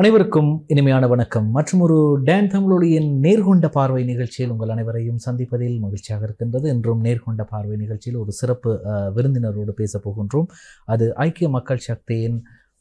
அனைவருக்கும் இனிமையான வணக்கம் மற்றும் ஒரு டேன் தமிழொலியின் நேர்கொண்ட பார்வை நிகழ்ச்சியில் உங்கள் அனைவரையும் சந்திப்பதில் மகிழ்ச்சியாக இருக்கின்றது என்றும் நேர்கொண்ட பார்வை நிகழ்ச்சியில் ஒரு சிறப்பு அஹ், விருந்தினரோடு பேசப் போகின்றோம் அது ஐக்கிய மக்கள் சக்தியின்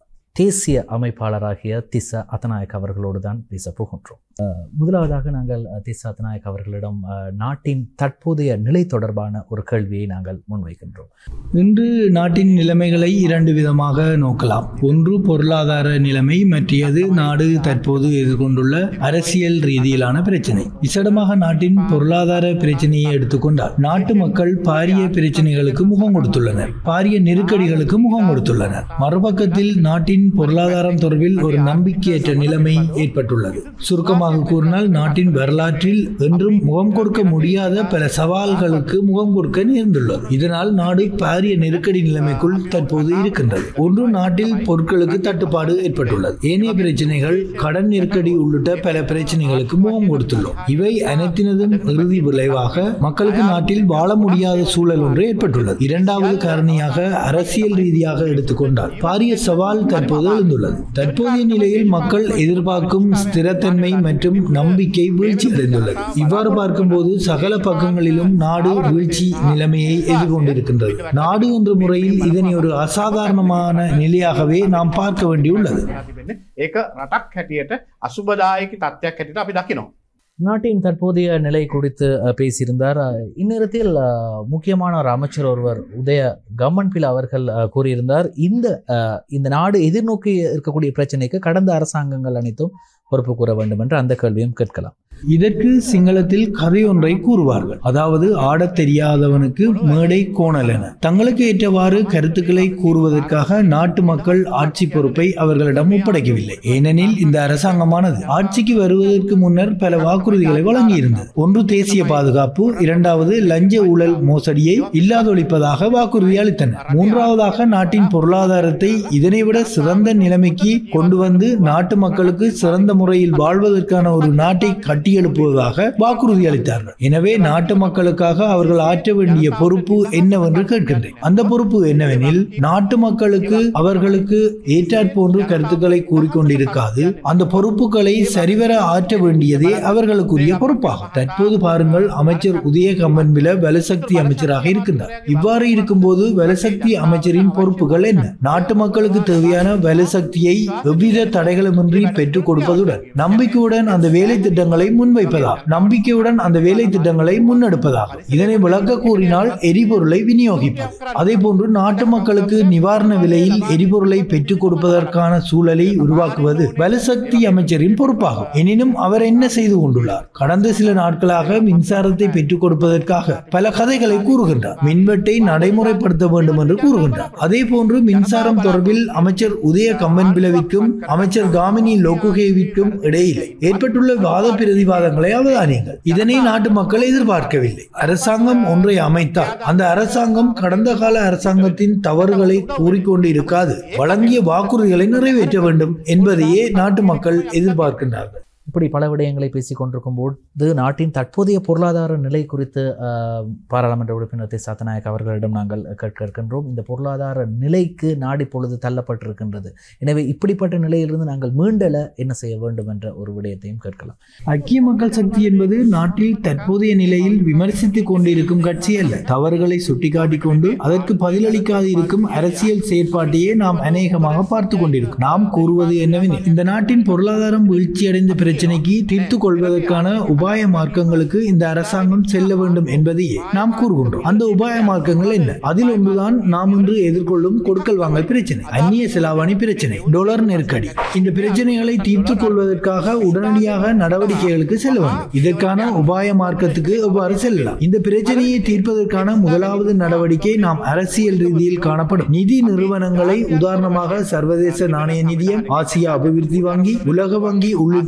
தேசிய அமைப்பாளராகிய திச அத்தநாயக் அவர்களோடு தான் பேசப் போகின்றோம் அஹ், முதலாவதாக நாங்கள் அஹ், திச அத்தநாயக் அவர்களிடம் அஹ், நாட்டின் தற்போதைய நிலை தொடர்பான ஒரு கேள்வியை நாங்கள் முன்வைக்கின்றோம் இன்று நாட்டின் நிலைமைகளை இரண்டு விதமாக நோக்கலாம் ஒன்று பொருளாதார நிலைமை மற்றது நாடு தற்போது எதிர்கொண்டுள்ள அரசியல் ரீதியிலான பிரச்சனை விசடமாக நாட்டின் பொருளாதார பிரச்சனையை எடுத்துக்கொண்டால் நாட்டு மக்கள் பாரிய பிரச்சனைகளுக்கு முகம் கொடுத்துள்ளனர் பாரிய நெருக்கடிகளுக்கு முகம் கொடுத்துள்ளனர் மறுபக்கத்தில் நாட்டின் பொருளாதாரம் தொடர்பில் ஒரு நம்பிக்கையற்ற நிலைமை ஏற்பட்டுள்ளது சுருக்கமாக கூறினால் நாட்டின் வரலாற்றில் என்றும் முகம் கொடுக்க முடியாத பல சவால்களுக்கு முகம் கொடுக்க நேர்ந்துள்ளது இதனால் நாடு பாரிய நெருக்கடி நிலைமைக்குள் தற்போது இருக்கின்றது ஒன்று நாட்டில் பொருட்களுக்கு தட்டுப்பாடு ஏற்பட்டுள்ளது ஏனைய பிரச்சனைகள் கடன் நெருக்கடி உள்ளிட்ட பல பிரச்சனைகளுக்கு முகம் கொடுத்துள்ளோம் இவை அனைத்தினதும் இறுதி விளைவாக மக்களுக்கு நாட்டில் வாழ முடியாத சூழல் ஒன்று ஏற்பட்டுள்ளது இரண்டாவது காரணியாக அரசியல் ரீதியாக எடுத்துக்கொண்டால் பாரிய சவால் தற்போது எழுந்துள்ளது தற்போதைய நிலையில் மக்கள் எதிர்பார்க்கும் ஸ்திரத்தன்மை மற்றும் நம்பிக்கை வீழ்ச்சி அடைந்துள்ளது இவ்வாறு பார்க்கும்போது சகல பக்கங்களிலும் நாடு வீழ்ச்சி நிலைமையை எதிர்கொண்டிருக்கின்றது நாடு என்ற முறையில் இதனை ஒரு அசாதாரணமான நிலையாகவே நாம் பார்க்க வேண்டியுள்ளது තිබෙන්නේ ඒක රටක් හැටියට අසුබදායක තත්ත්වයක් හැටියට අපි දකිනවා. நாட்டின் தற்போதைய நிலை குறித்து அஹ், பேசியிருந்தார் அஹ், இந்நேரத்தில் அஹ், முக்கியமான ஒரு அமைச்சர் ஒருவர் உதய கம்மன்பில் அவர்கள் அஹ், கூறியிருந்தார் இந்த அஹ், இந்த நாடு எதிர்நோக்கி இருக்கக்கூடிய பிரச்சனைக்கு கடந்த அரசாங்கங்கள் அனைத்தும் பொறுப்பு கூற வேண்டும் என்று அந்த கேள்வியும் கேட்கலாம் இதற்கு சிங்களத்தில் கதை ஒன்றை கூறுவார்கள் அதாவது ஆடத் தெரியாதவனுக்கு மேடை கோணல் என தங்களுக்கு ஏற்றவாறு கருத்துக்களை கூறுவதற்காக நாட்டு மக்கள் ஆட்சி பொறுப்பை அவர்களிடம் ஒப்படைக்கவில்லை ஏனெனில் இந்த அரசாங்கமானது ஆட்சிக்கு வருவதற்கு முன்னர் பல வாக்குறுதிகளை வழங்கியிருந்தது ஒன்று தேசிய பாதுகாப்பு இரண்டாவது லஞ்ச ஊழல் மோசடியை இல்லாதொழிப்பதாக வாக்குறுதி அளித்தனர் மூன்றாவதாக நாட்டின் பொருளாதாரத்தை இதனை விட சிறந்த நிலைமைக்கு கொண்டு வந்து நாட்டு மக்களுக்கு சிறந்த முறையில் வாழ்வதற்கான ஒரு நாட்டை கட்டியெழுப்புவதாக வாக்குறுதி அளித்தார்கள் எனவே நாட்டு மக்களுக்காக அவர்கள் ஆற்ற வேண்டிய பொறுப்பு என்னவென்று கேட்கின்றேன் அந்த பொறுப்பு என்னவெனில் நாட்டு மக்களுக்கு அவர்களுக்கு ஏற்றாற் போன்று கருத்துக்களை கூறிக்கொண்டிருக்காது அந்த பொறுப்புகளை சரிவர ஆற்ற வேண்டியதே அவர்களுக்குரிய பொறுப்பாகும் தற்போது பாருங்கள் அமைச்சர் உதய கம்பன்பில வலுசக்தி அமைச்சராக இருக்கின்றார் இவ்வாறு இருக்கும்போது வலுசக்தி அமைச்சரின் பொறுப்புகள் என்ன நாட்டு மக்களுக்கு தேவையான வலுசக்தியை எவ்வித தடைகளுமின்றி பெற்றுக் கொடுப்பதுடன் நம்பிக்கையுடன் அந்த வேலை திட்டங்களை முன்வைப்பதாக நம்பிக்கையுடன் அந்த வேலை திட்டங்களை முன்னெடுப்பதாக இதனை விளக்க கூறினால் எரிபொருளை விநியோகிப்பது அதே போன்று நாட்டு மக்களுக்கு நிவாரண விலையில் எரிபொருளை பெற்றுக் கொடுப்பதற்கான சூழலை உருவாக்குவது வலுசக்தி அமைச்சரின் பொறுப்பாகும் எனினும் அவர் என்ன செய்து கொண்டுள்ளார் கடந்த சில நாட்களாக மின்சாரத்தை பெற்றுக் கொடுப்பதற்காக பல கதைகளை கூறுகின்றார் மின்வெட்டை நடைமுறைப்படுத்த வேண்டும் என்று கூறுகின்றார் அதே போன்று மின்சாரம் தொடர்பில் அமைச்சர் உதய கம்பன்பிலவிற்கும் அமைச்சர் காமினி லோகுகேவிற்கும் இடையில் ஏற்பட்டுள்ள வாத பிரதிவாதங்களை அவதானியுங்கள் இதனை நாட்டு மக்கள் எதிர்பார்க்கவில்லை அரசாங்கம் ஒன்றை அமைத்தால் அந்த அரசாங்கம் கடந்த கால அரசாங்கத்தின் தவறுகளை கூறிக்கொண்டு இருக்காது வழங்கிய வாக்குறுதிகளை நிறைவேற்ற வேண்டும் என்பதையே நாட்டு மக்கள் எதிர்பார்க்கின்றார்கள் இப்படி பல விடயங்களை பேசிக் கொண்டிருக்கும் போது நாட்டின் தற்போதைய பொருளாதார நிலை குறித்து அஹ், பாராளுமன்ற உறுப்பினர் திரு சத்தநாயக் அவர்களிடம் நாங்கள் கேட்க இருக்கின்றோம் இந்த பொருளாதார நிலைக்கு நாடு இப்பொழுது தள்ளப்பட்டிருக்கின்றது எனவே இப்படிப்பட்ட நிலையிலிருந்து நாங்கள் மீண்டல என்ன செய்ய வேண்டும் என்ற ஒரு விடயத்தையும் கேட்கலாம் ஐக்கிய மக்கள் சக்தி என்பது நாட்டில் தற்போதைய நிலையில் விமர்சித்துக் கொண்டிருக்கும் கட்சி அல்ல தவறுகளை சுட்டிக்காட்டிக் கொண்டு அதற்கு பதிலளிக்காது இருக்கும் அரசியல் செயற்பாட்டையே நாம் அநேகமாக பார்த்து கொண்டிருக்கிறோம் நாம் கூறுவது என்னவெனில் இந்த நாட்டின் பொருளாதாரம் வீழ்ச்சியடைந்த பிரச்சனைக்கு தீர்த்துக் கொள்வதற்கான உபாய மார்க்கங்களுக்கு இந்த அரசாங்கம் செல்ல வேண்டும் என்பதையே நாம் கூறுகின்றோம் அந்த உபாய மார்க்கங்கள் என்ன அதில் ஒன்றுதான் நாம் இன்று எதிர்கொள்ளும் கொடுக்கல் வாங்கல் பிரச்சனை அந்நிய செலாவணி பிரச்சனை டொலர் நெருக்கடி இந்த பிரச்சனைகளை தீர்த்துக் கொள்வதற்காக உடனடியாக நடவடிக்கைகளுக்கு செல்ல வேண்டும் இதற்கான உபாய மார்க்கத்துக்கு எவ்வாறு செல்லலாம் இந்த பிரச்சனையை தீர்ப்பதற்கான முதலாவது நடவடிக்கை நாம் அரசியல் ரீதியில் காணப்படும் நிதி நிறுவனங்களை உதாரணமாக சர்வதேச நாணய நிதியம் ஆசியா அபிவிருத்தி வங்கி உலக வங்கி உள்ளிட்ட நிறுவனங்கள்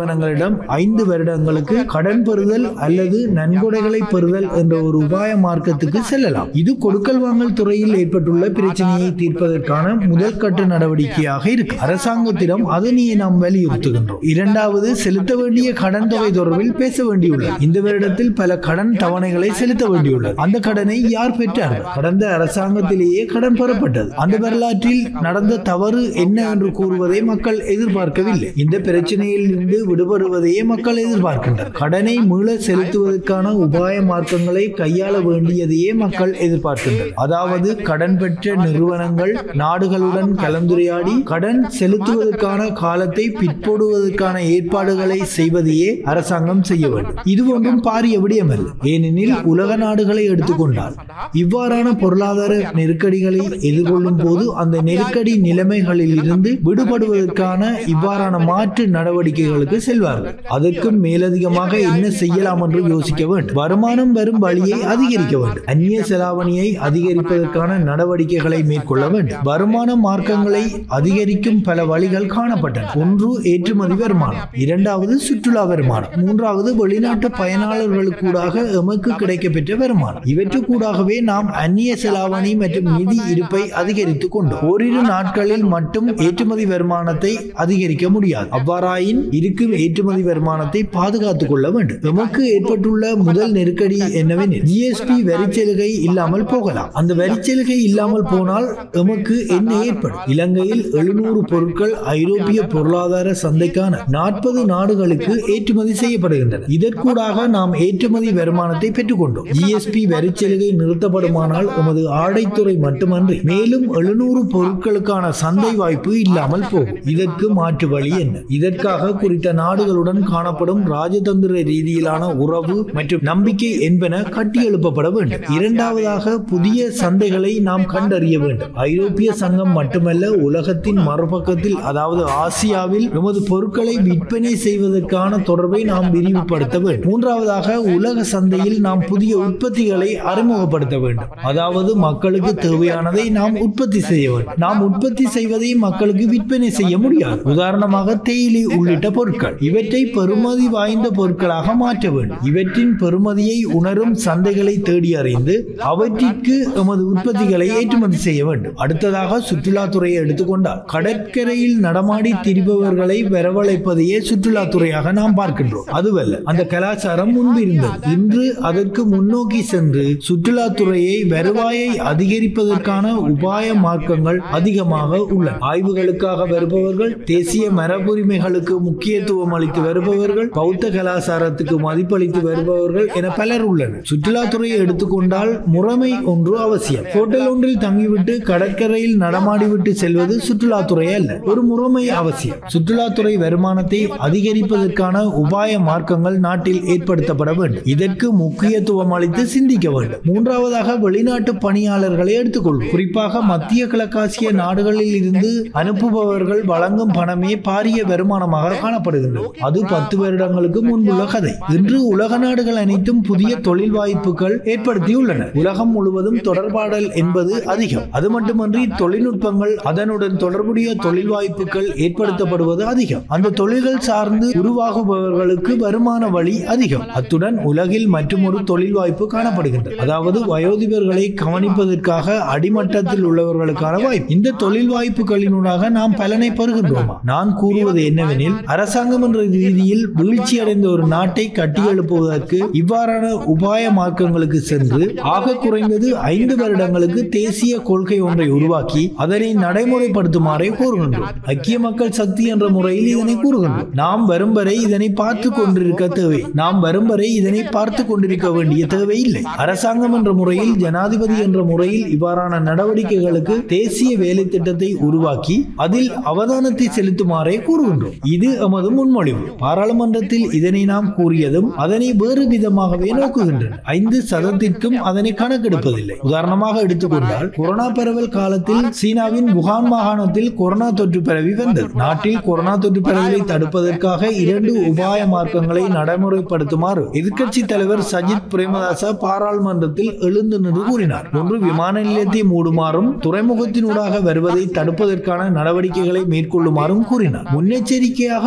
நிறுவனங்களிடம் ஐந்து வருடங்களுக்கு கடன் பெறுதல் அல்லது நன்கொடைகளை பெறுதல் என்ற ஒரு உபாய மார்க்கத்துக்கு செல்லலாம் இது கொடுக்கல் வாங்கல் துறையில் ஏற்பட்டுள்ள பிரச்சனையை தீர்ப்பதற்கான முதல் கட்ட நடவடிக்கையாக இருக்கு அரசாங்கத்திடம் அதனை நாம் வலியுறுத்துகின்றோம் இரண்டாவது செலுத்த வேண்டிய கடன் தொகை தொடர்பில் பேச வேண்டியுள்ளது இந்த வருடத்தில் பல கடன் தவணைகளை செலுத்த வேண்டியுள்ளது அந்த கடனை யார் பெற்றார்கள் கடந்த அரசாங்கத்திலேயே கடன் பெறப்பட்டது அந்த வரலாற்றில் நடந்த தவறு என்ன என்று கூறுவதை மக்கள் எதிர்பார்க்கவில்லை இந்த பிரச்சனையில் இருந்து விடுபடுவதையே மக்கள் எதிர்பார்க்கின்றனர் கடனை மீள செலுத்துவதற்கான உபாய மார்க்கங்களை கையாள வேண்டியதையே மக்கள் எதிர்பார்க்கின்றனர் அதாவது கடன் பெற்ற நிறுவனங்கள் நாடுகளுடன் கலந்துரையாடி கடன் செலுத்துவதற்கான காலத்தை பிற்போடுவதற்கான ஏற்பாடுகளை செய்வதையே அரசாங்கம் செய்ய வேண்டும் இது ஒன்றும் பாரிய விடயமல்ல ஏனெனில் உலக நாடுகளை எடுத்துக்கொண்டால் இவ்வாறான பொருளாதார நெருக்கடிகளை எதிர்கொள்ளும் போது அந்த நெருக்கடி நிலைமைகளில் இருந்து விடுபடுவதற்கான இவ்வாறான மாற்று நடவடிக்கைகளுக்கு செல்வார்கள் அதற்கும் மேலதிகமாக என்ன செய்யலாம் என்று யோசிக்க வேண்டும் வருமானம் வரும் வழியை அதிகரிக்க வேண்டும் அந்நிய செலாவணியை அதிகரிப்பதற்கான நடவடிக்கைகளை மேற்கொள்ள வேண்டும் வருமான மார்க்கங்களை அதிகரிக்கும் பல வழிகள் காணப்பட்டன ஒன்று ஏற்றுமதி வருமானம் இரண்டாவது சுற்றுலா வருமானம் மூன்றாவது வெளிநாட்டு பயனாளர்களுக்கூடாக எமக்கு கிடைக்கப்பெற்ற வருமானம் இவற்றுக்கூடாகவே நாம் அந்நிய செலாவணி மற்றும் நிதி இருப்பை அதிகரித்துக் கொண்டோம் ஓரிரு நாட்களில் மட்டும் ஏற்றுமதி வருமானத்தை அதிகரிக்க முடியாது அவ்வாறாயின் இருக்கும் ஏற்றுமதி வருமானத்தை பாதுகாத்துக் கொள்ள வேண்டும் எமக்கு ஏற்பட்டுள்ள முதல் நெருக்கடி என்னவெனில் ஜிஎஸ்பி வரிச்சலுகை இல்லாமல் போகலாம் அந்த வரிச்சலுகை இல்லாமல் போனால் எமக்கு என்ன ஏற்படும் இலங்கையில் எழுநூறு பொருட்கள் ஐரோப்பிய பொருளாதார சந்தைக்கான நாற்பது நாடுகளுக்கு ஏற்றுமதி செய்யப்படுகின்றன இதற்கூடாக நாம் ஏற்றுமதி வருமானத்தை பெற்றுக்கொண்டோம் ஜிஎஸ்பி வரிச்சலுகை நிறுத்தப்படுமானால் எமது ஆடைத்துறை மட்டுமன்றி மேலும் எழுநூறு பொருட்களுக்கான சந்தை வாய்ப்பு இல்லாமல் போகும் இதற்கு மாற்று வழி என்ன இதற்காக குறித்த நாடுகளுடன் காணப்படும் ராஜதந்திர ரீதியிலான உறவு மற்றும் நம்பிக்கை என்பன கட்டியெழுப்பப்பட வேண்டும் இரண்டாவதாக புதிய சந்தைகளை நாம் கண்டறிய வேண்டும் ஐரோப்பிய சங்கம் மட்டுமல்ல உலகத்தின் மறுபக்கத்தில் அதாவது ஆசியாவில் எமது பொருட்களை விற்பனை செய்வதற்கான தொடர்பை நாம் விரிவுபடுத்த வேண்டும் மூன்றாவதாக உலக சந்தையில் நாம் புதிய உற்பத்திகளை அறிமுகப்படுத்த வேண்டும் அதாவது மக்களுக்கு தேவையானதை நாம் உற்பத்தி செய்ய வேண்டும் நாம் உற்பத்தி செய்வதை மக்களுக்கு விற்பனை செய்ய முடியாது உதாரணமாக தேயிலை உள்ளிட்ட பொருட்கள் இவற்றை பெறுமதி வாய்ந்த பொருட்களாக மாற்ற வேண்டும் இவற்றின் பெறுமதியை உணரும் சந்தைகளை தேடி அறிந்து அவற்றிற்கு எமது உற்பத்திகளை ஏற்றுமதி செய்ய வேண்டும் அடுத்ததாக சுற்றுலாத்துறையை எடுத்துக்கொண்டால் கடற்கரையில் நடமாடி திரிபவர்களை வரவழைப்பதையே சுற்றுலாத்துறையாக நாம் பார்க்கின்றோம் அதுவல்ல அந்த கலாச்சாரம் முன்பு இருந்தது இன்று அதற்கு முன்னோக்கி சென்று சுற்றுலாத்துறையை வருவாயை அதிகரிப்பதற்கான உபாய மார்க்கங்கள் அதிகமாக உள்ளன ஆய்வுகளுக்காக வருபவர்கள் தேசிய மரபுரிமைகளுக்கு முக்கியத்துவம் அளித்து வருபவர்கள் பௌத்த கலாச்சாரத்துக்கு மதிப்பளித்து வருபவர்கள் என பலர் உள்ளனர் சுற்றுலாத்துறையை எடுத்துக்கொண்டால் முறைமை ஒன்று அவசியம் ஹோட்டல் ஒன்றில் தங்கிவிட்டு கடற்கரையில் நடமாடிவிட்டு செல்வது சுற்றுலாத்துறை அல்ல ஒரு முறைமை அவசியம் சுற்றுலாத்துறை வருமானத்தை அதிகரிப்பதற்கான உபாய மார்க்கங்கள் நாட்டில் ஏற்படுத்தப்பட வேண்டும் இதற்கு முக்கியத்துவம் அளித்து சிந்திக்க வேண்டும் மூன்றாவதாக வெளிநாட்டு பணியாளர்களை எடுத்துக்கொள்வோம் குறிப்பாக மத்திய கிழக்காசிய நாடுகளில் இருந்து அனுப்புபவர்கள் வழங்கும் பணமே பாரிய வருமானமாக காணப்படுகின்றது அது பத்து வருடங்களுக்கு முன்புள்ள கதை இன்று உலக நாடுகள் அனைத்தும் புதிய தொழில் வாய்ப்புகள் ஏற்படுத்தியுள்ளன உலகம் முழுவதும் தொடர்பாடல் என்பது அதிகம் அது மட்டுமன்றி தொழில்நுட்பங்கள் அதனுடன் தொடர்புடைய தொழில் வாய்ப்புகள் ஏற்படுத்தப்படுவது அதிகம் அந்த தொழில்கள் சார்ந்து உருவாகுபவர்களுக்கு வருமான வழி அதிகம் அத்துடன் உலகில் மற்றொரு தொழில் வாய்ப்பு காணப்படுகின்றது அதாவது வயோதிபர்களை கவனிப்பதற்காக அடிமட்டத்தில் உள்ளவர்களுக்கான வாய்ப்பு இந்த தொழில் வாய்ப்புகளினூடாக நாம் பலனை பெறுகின்றோமா நான் கூறுவது என்னவெனில் அரசாங்கம் என்ற ரீதியில் வீழ்ச்சி அடைந்த ஒரு நாட்டை கட்டியெழுப்புவதற்கு இவ்வாறான உபாய மார்க்கங்களுக்கு சென்று ஆக குறைந்தது ஐந்து வருடங்களுக்கு தேசிய கொள்கை ஒன்றை உருவாக்கி அதனை நடைமுறைப்படுத்துமாறே கூறுகின்றோம் ஐக்கிய மக்கள் சக்தி என்ற முறையில் இதனை கூறுகின்றோம் நாம் வரும் வரை இதனை பார்த்து கொண்டிருக்க தேவை நாம் வரும் வரை இதனை பார்த்து கொண்டிருக்க வேண்டிய தேவை இல்லை அரசாங்கம் என்ற முறையில் ஜனாதிபதி என்ற முறையில் இவ்வாறான நடவடிக்கைகளுக்கு தேசிய வேலை திட்டத்தை உருவாக்கி அதில் அவதானத்தை செலுத்துமாறே கூறுகின்றோம் இது எமது முன்மொழிவு பாராளுமன்றத்தில் இதனை நாம் கூறியதும் அதனை வேறு விதமாகவே நோக்குகின்றன ஐந்து சதத்திற்கும் அதனை கணக்கெடுப்பதில்லை உதாரணமாக எடுத்துக்கொண்டால் கொரோனா பரவல் காலத்தில் சீனாவின் wuhan மாகாணத்தில் கொரோனா தொற்று பரவி வந்தது நாட்டில் கொரோனா தொற்று பரவலை தடுப்பதற்காக இரண்டு உபாய மார்க்கங்களை நடைமுறைப்படுத்துமாறு எதிர்க்கட்சி தலைவர் சஜித் பிரேமதாச பாராளுமன்றத்தில் எழுந்து நின்று கூறினார் ஒன்று விமான நிலையத்தை மூடுமாறும் துறைமுகத்தினூடாக வருவதை தடுப்பதற்கான நடவடிக்கைகளை மேற்கொள்ளுமாறும் கூறினார் முன்னெச்சரிக்கையாக பாதுகாப்பு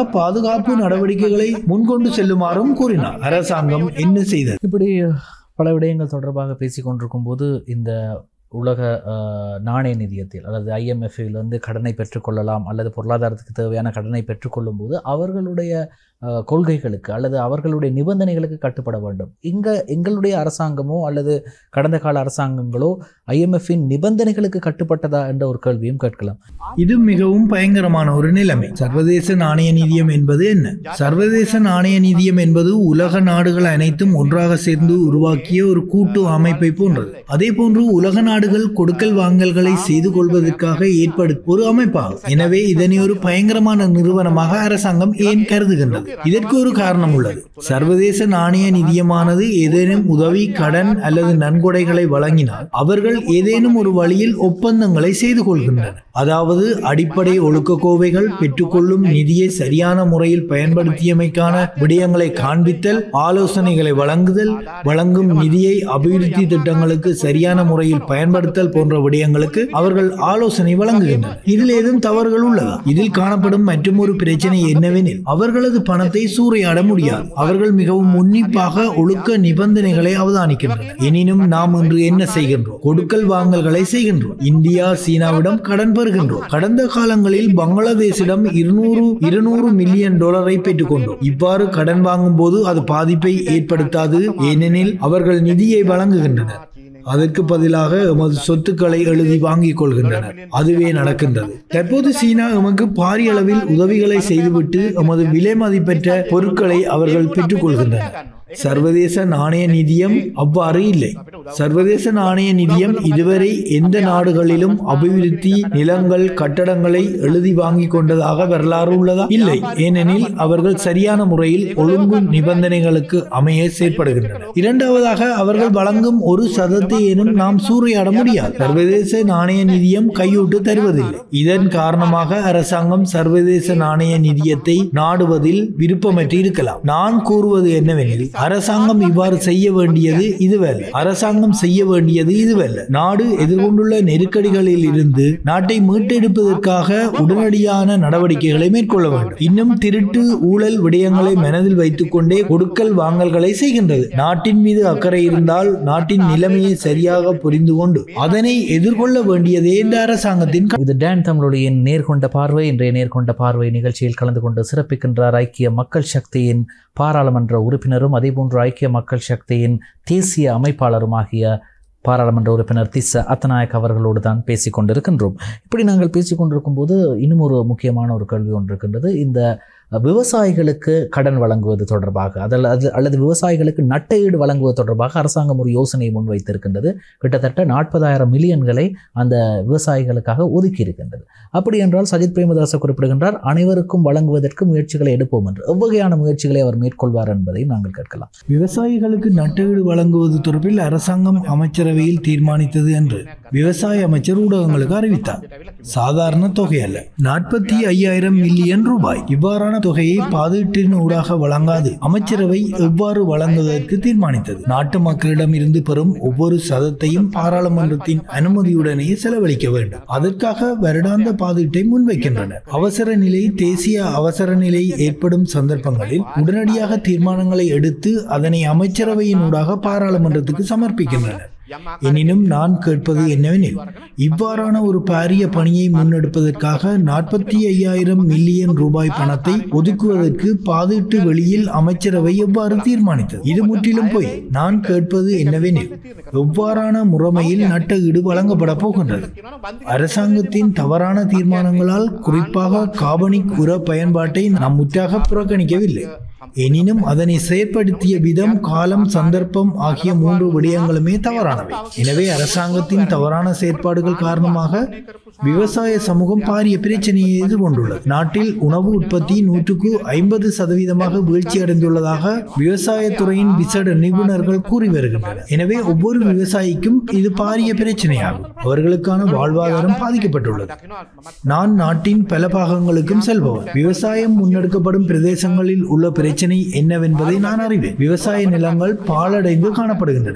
பாதுகாப்பு நடவடிக்கைகளை முன்கொண்டு செல்லுமாறும் கூறினார் அரசாங்கம் என்ன செய்தது இப்படி பல விடயங்கள் தொடர்பாக பேசிக் கொண்டிருக்கும் போது இந்த உலக அஹ், நாணய நிதியத்தில் அல்லது ஐஎம்எஃப்லேருந்து கடனை பெற்றுக்கொள்ளலாம் அல்லது பொருளாதாரத்துக்கு தேவையான கடனை பெற்றுக்கொள்ளும் போது அவர்களுடைய அஹ், கொள்கைகளுக்கு அல்லது அவர்களுடைய நிபந்தனைகளுக்கு கட்டுப்பட வேண்டும் இங்கே எங்களுடைய அரசாங்கமோ அல்லது கடந்த கால அரசாங்கங்களோ ஐஎம்எஃப்பின் நிபந்தனைகளுக்கு கட்டுப்பட்டதா என்ற ஒரு கேள்வியும் கேட்கலாம் இது மிகவும் பயங்கரமான ஒரு நிலைமை சர்வதேச நாணய நிதியம் என்பது என்ன சர்வதேச நாணய நிதியம் என்பது உலக நாடுகள் அனைத்தும் ஒன்றாக சேர்ந்து உருவாக்கிய ஒரு கூட்டு அமைப்பை போன்றது அதே போன்று உலக நாடுகள் கொடுக்கல் வாங்கல்களை செய்து கொள்வதற்காக ஏற்படுத்த ஒரு அமைப்பாகும் எனவே இதனை ஒரு பயங்கரமான நிறுவனமாக அரசாங்கம் ஏன் கருதுகின்றது இதற்கு ஒரு காரணம் உள்ளது சர்வதேச நாணய நிதியமானது ஏதேனும் உதவி கடன் அல்லது நன்கொடைகளை வழங்கினால் அவர்கள் ஏதேனும் ஒரு வழியில் ஒப்பந்தங்களை செய்து கொள்கின்றனர் அதாவது அடிப்படை ஒழுக்க கோவைகள் பெற்றுக்கொள்ளும் நிதியை சரியான முறையில் பயன்படுத்தியமைக்கான விடயங்களை காண்பித்தல் ஆலோசனைகளை வழங்குதல் வழங்கும் நிதியை அபிவிருத்தி திட்டங்களுக்கு சரியான முறையில் பயன்படுத்தல் போன்ற விடயங்களுக்கு அவர்கள் ஆலோசனை வழங்குகின்றனர் இதில் ஏதும் தவறுகள் உள்ளதா இதில் காணப்படும் மற்றும் ஒரு பிரச்சனை என்னவெனில் அவர்களது பணத்தை சூறையாட முடியாது அவர்கள் மிகவும் உன்னிப்பாக ஒழுக்க நிபந்தனைகளை அவதானிக்கின்றனர் எனினும் நாம் இன்று என்ன செய்கின்றோம் கொடுக்கல் வாங்கல்களை செய்கின்றோம் இந்தியா சீனாவிடம் கடன் பெறுகின்றோம் கடந்த காலங்களில் பங்களாதேஷிடம் இருநூறு இருநூறு மில்லியன் டாலரை பெற்றுக்கொண்டோம் இவ்வாறு கடன் வாங்கும் போது அது பாதிப்பை ஏற்படுத்தாது ஏனெனில் அவர்கள் நிதியை வழங்குகின்றனர் அதற்கு பதிலாக எமது சொத்துக்களை எழுதி வாங்கிக் கொள்கின்றனர் அதுவே நடக்கின்றது தற்போது சீனா எமக்கு பாரிய அளவில் உதவிகளை செய்துவிட்டு எமது விலை மதிப்பெற்ற பொருட்களை அவர்கள் பெற்றுக்கொள்கின்றனர் சர்வதேச நாணய நிதியம் அவ்வாறு இல்லை சர்வதேச நாணய நிதியம் இதுவரை எந்த நாடுகளிலும் அபிவிருத்தி நிலங்கள் கட்டடங்களை எழுதி வாங்கி கொண்டதாக வரலாறு உள்ளதா இல்லை ஏனெனில் அவர்கள் சரியான முறையில் ஒழுங்கு நிபந்தனைகளுக்கு அமைய செயற்படுகின்றனர் இரண்டாவதாக அவர்கள் வழங்கும் ஒரு சதத்தை எனும் நாம் சூறையாட முடியாது சர்வதேச நாணய நிதியம் கையூட்டு தருவதில்லை இதன் காரணமாக அரசாங்கம் சர்வதேச நாணய நிதியத்தை நாடுவதில் விருப்பமற்று இருக்கலாம் நான் கூறுவது என்னவெனில் அரசாங்கம் இவ்வாறு செய்ய வேண்டியது இதுவல்ல அரசாங்கம் செய்ய வேண்டியது இதுவல்ல நாடு எதிர்கொண்டுள்ள நெருக்கடிகளில் இருந்து நாட்டை மீட்டெடுப்பதற்காக உடனடியான நடவடிக்கைகளை மேற்கொள்ள வேண்டும் இன்னும் திருட்டு ஊழல் விடயங்களை மனதில் வைத்துக்கொண்டே கொடுக்கல் வாங்கல்களை செய்கின்றது நாட்டின் மீது அக்கறை இருந்தால் நாட்டின் நிலைமையை சரியாக புரிந்து கொண்டு அதனை எதிர்கொள்ள வேண்டியதே இந்த அரசாங்கத்தின் இது டேன் தமிழுடைய நேர்கொண்ட பார்வை இன்றைய நேர்கொண்ட பார்வை நிகழ்ச்சியில் கலந்து கொண்டு சிறப்பிக்கின்றார் ஐக்கிய மக்கள் சக்தியின் பாராளுமன்ற உறுப்பினரும் அதேபோன்று ஐக்கிய மக்கள் சக்தியின் தேசிய அமைப்பாளருமாகிய பாராளுமன்ற உறுப்பினர் திஸ்ஸ அத்தநாயக் அவர்களோடு தான் பேசிக் கொண்டிருக்கின்றோம் இப்படி நாங்கள் பேசிக் கொண்டிருக்கும் போது இன்னும் ஒரு முக்கியமான ஒரு கேள்வி ஒன்று இருக்கின்றது இந்த விவசாயிகளுக்கு கடன் வழங்குவது தொடர்பாக அதில் அது அல்லது விவசாயிகளுக்கு நட்டையீடு வழங்குவது தொடர்பாக அரசாங்கம் ஒரு யோசனையை முன்வைத்திருக்கின்றது கிட்டத்தட்ட நாற்பதாயிரம் மில்லியன்களை அந்த விவசாயிகளுக்காக ஒதுக்கி இருக்கின்றது அப்படி என்றால் சஜித் பிரேமதாச குறிப்பிடுகின்றார் அனைவருக்கும் வழங்குவதற்கு முயற்சிகளை எடுப்போம் என்று எவ்வகையான முயற்சிகளை அவர் மேற்கொள்வார் என்பதை நாங்கள் கேட்கலாம் விவசாயிகளுக்கு நட்டஈடு வழங்குவது தொடர்பில் அரசாங்கம் அமைச்சரவையில் தீர்மானித்தது என்று விவசாய அமைச்சர் ஊடகங்களுக்கு அறிவித்தார் சாதாரண தொகை அல்ல நாற்பத்தி ஐயாயிரம் மில்லியன் ரூபாய் இவ்வாறான தொகையை பாதீட்டின் ஊடாக வழங்காது அமைச்சரவை எவ்வாறு வழங்குவதற்கு தீர்மானித்தது நாட்டு மக்களிடம் இருந்து பெறும் ஒவ்வொரு சதத்தையும் பாராளுமன்றத்தின் அனுமதியுடனே செலவழிக்க வேண்டும் அதற்காக வருடாந்த பாதீட்டை முன்வைக்கின்றனர் அவசர நிலை தேசிய அவசர நிலை ஏற்படும் சந்தர்ப்பங்களில் உடனடியாக தீர்மானங்களை எடுத்து அதனை அமைச்சரவையினூடாக பாராளுமன்றத்துக்கு சமர்ப்பிக்கின்றனர் எனினும் நான் கேட்பது என்னவெனில் இவ்வாறான ஒரு பாரிய பணியை முன்னெடுப்பதற்காக நாற்பத்தி ஐயாயிரம் மில்லியன் ரூபாய் பணத்தை ஒதுக்குவதற்கு பாதீட்டு வெளியில் அமைச்சரவை எவ்வாறு தீர்மானித்தது இது முற்றிலும் போய் நான் கேட்பது என்னவெனில் எவ்வாறான முறைமையில் நட்ட ஈடு வழங்கப்பட போகின்றது அரசாங்கத்தின் தவறான தீர்மானங்களால் குறிப்பாக காபனிக் உர பயன்பாட்டை நாம் முற்றாக புறக்கணிக்கவில்லை எனினும் அதனை செயற்படுத்திய விதம் காலம் சந்தர்ப்பம் ஆகிய மூன்று விடயங்களுமே தவறானவை எனவே அரசாங்கத்தின் தவறான செயற்பாடுகள் காரணமாக விவசாய சமூகம் பாரிய பிரச்சனையை எதிர்கொண்டுள்ளது நாட்டில் உணவு உற்பத்தி நூற்றுக்கு ஐம்பது சதவீதமாக வீழ்ச்சி அடைந்துள்ளதாக விவசாயத்துறையின் விசேட நிபுணர்கள் கூறி வருகின்றனர் எனவே ஒவ்வொரு விவசாயிக்கும் இது பாரிய பிரச்சனையாகும் அவர்களுக்கான வாழ்வாதாரம் பாதிக்கப்பட்டுள்ளது நான் நாட்டின் பல பாகங்களுக்கும் செல்பவன் விவசாயம் முன்னெடுக்கப்படும் பிரதேசங்களில் உள்ள பிரச்சனை என்னவென்பதை நான் அறிவேன் விவசாய நிலங்கள் பாழடைந்து காணப்படுகின்றன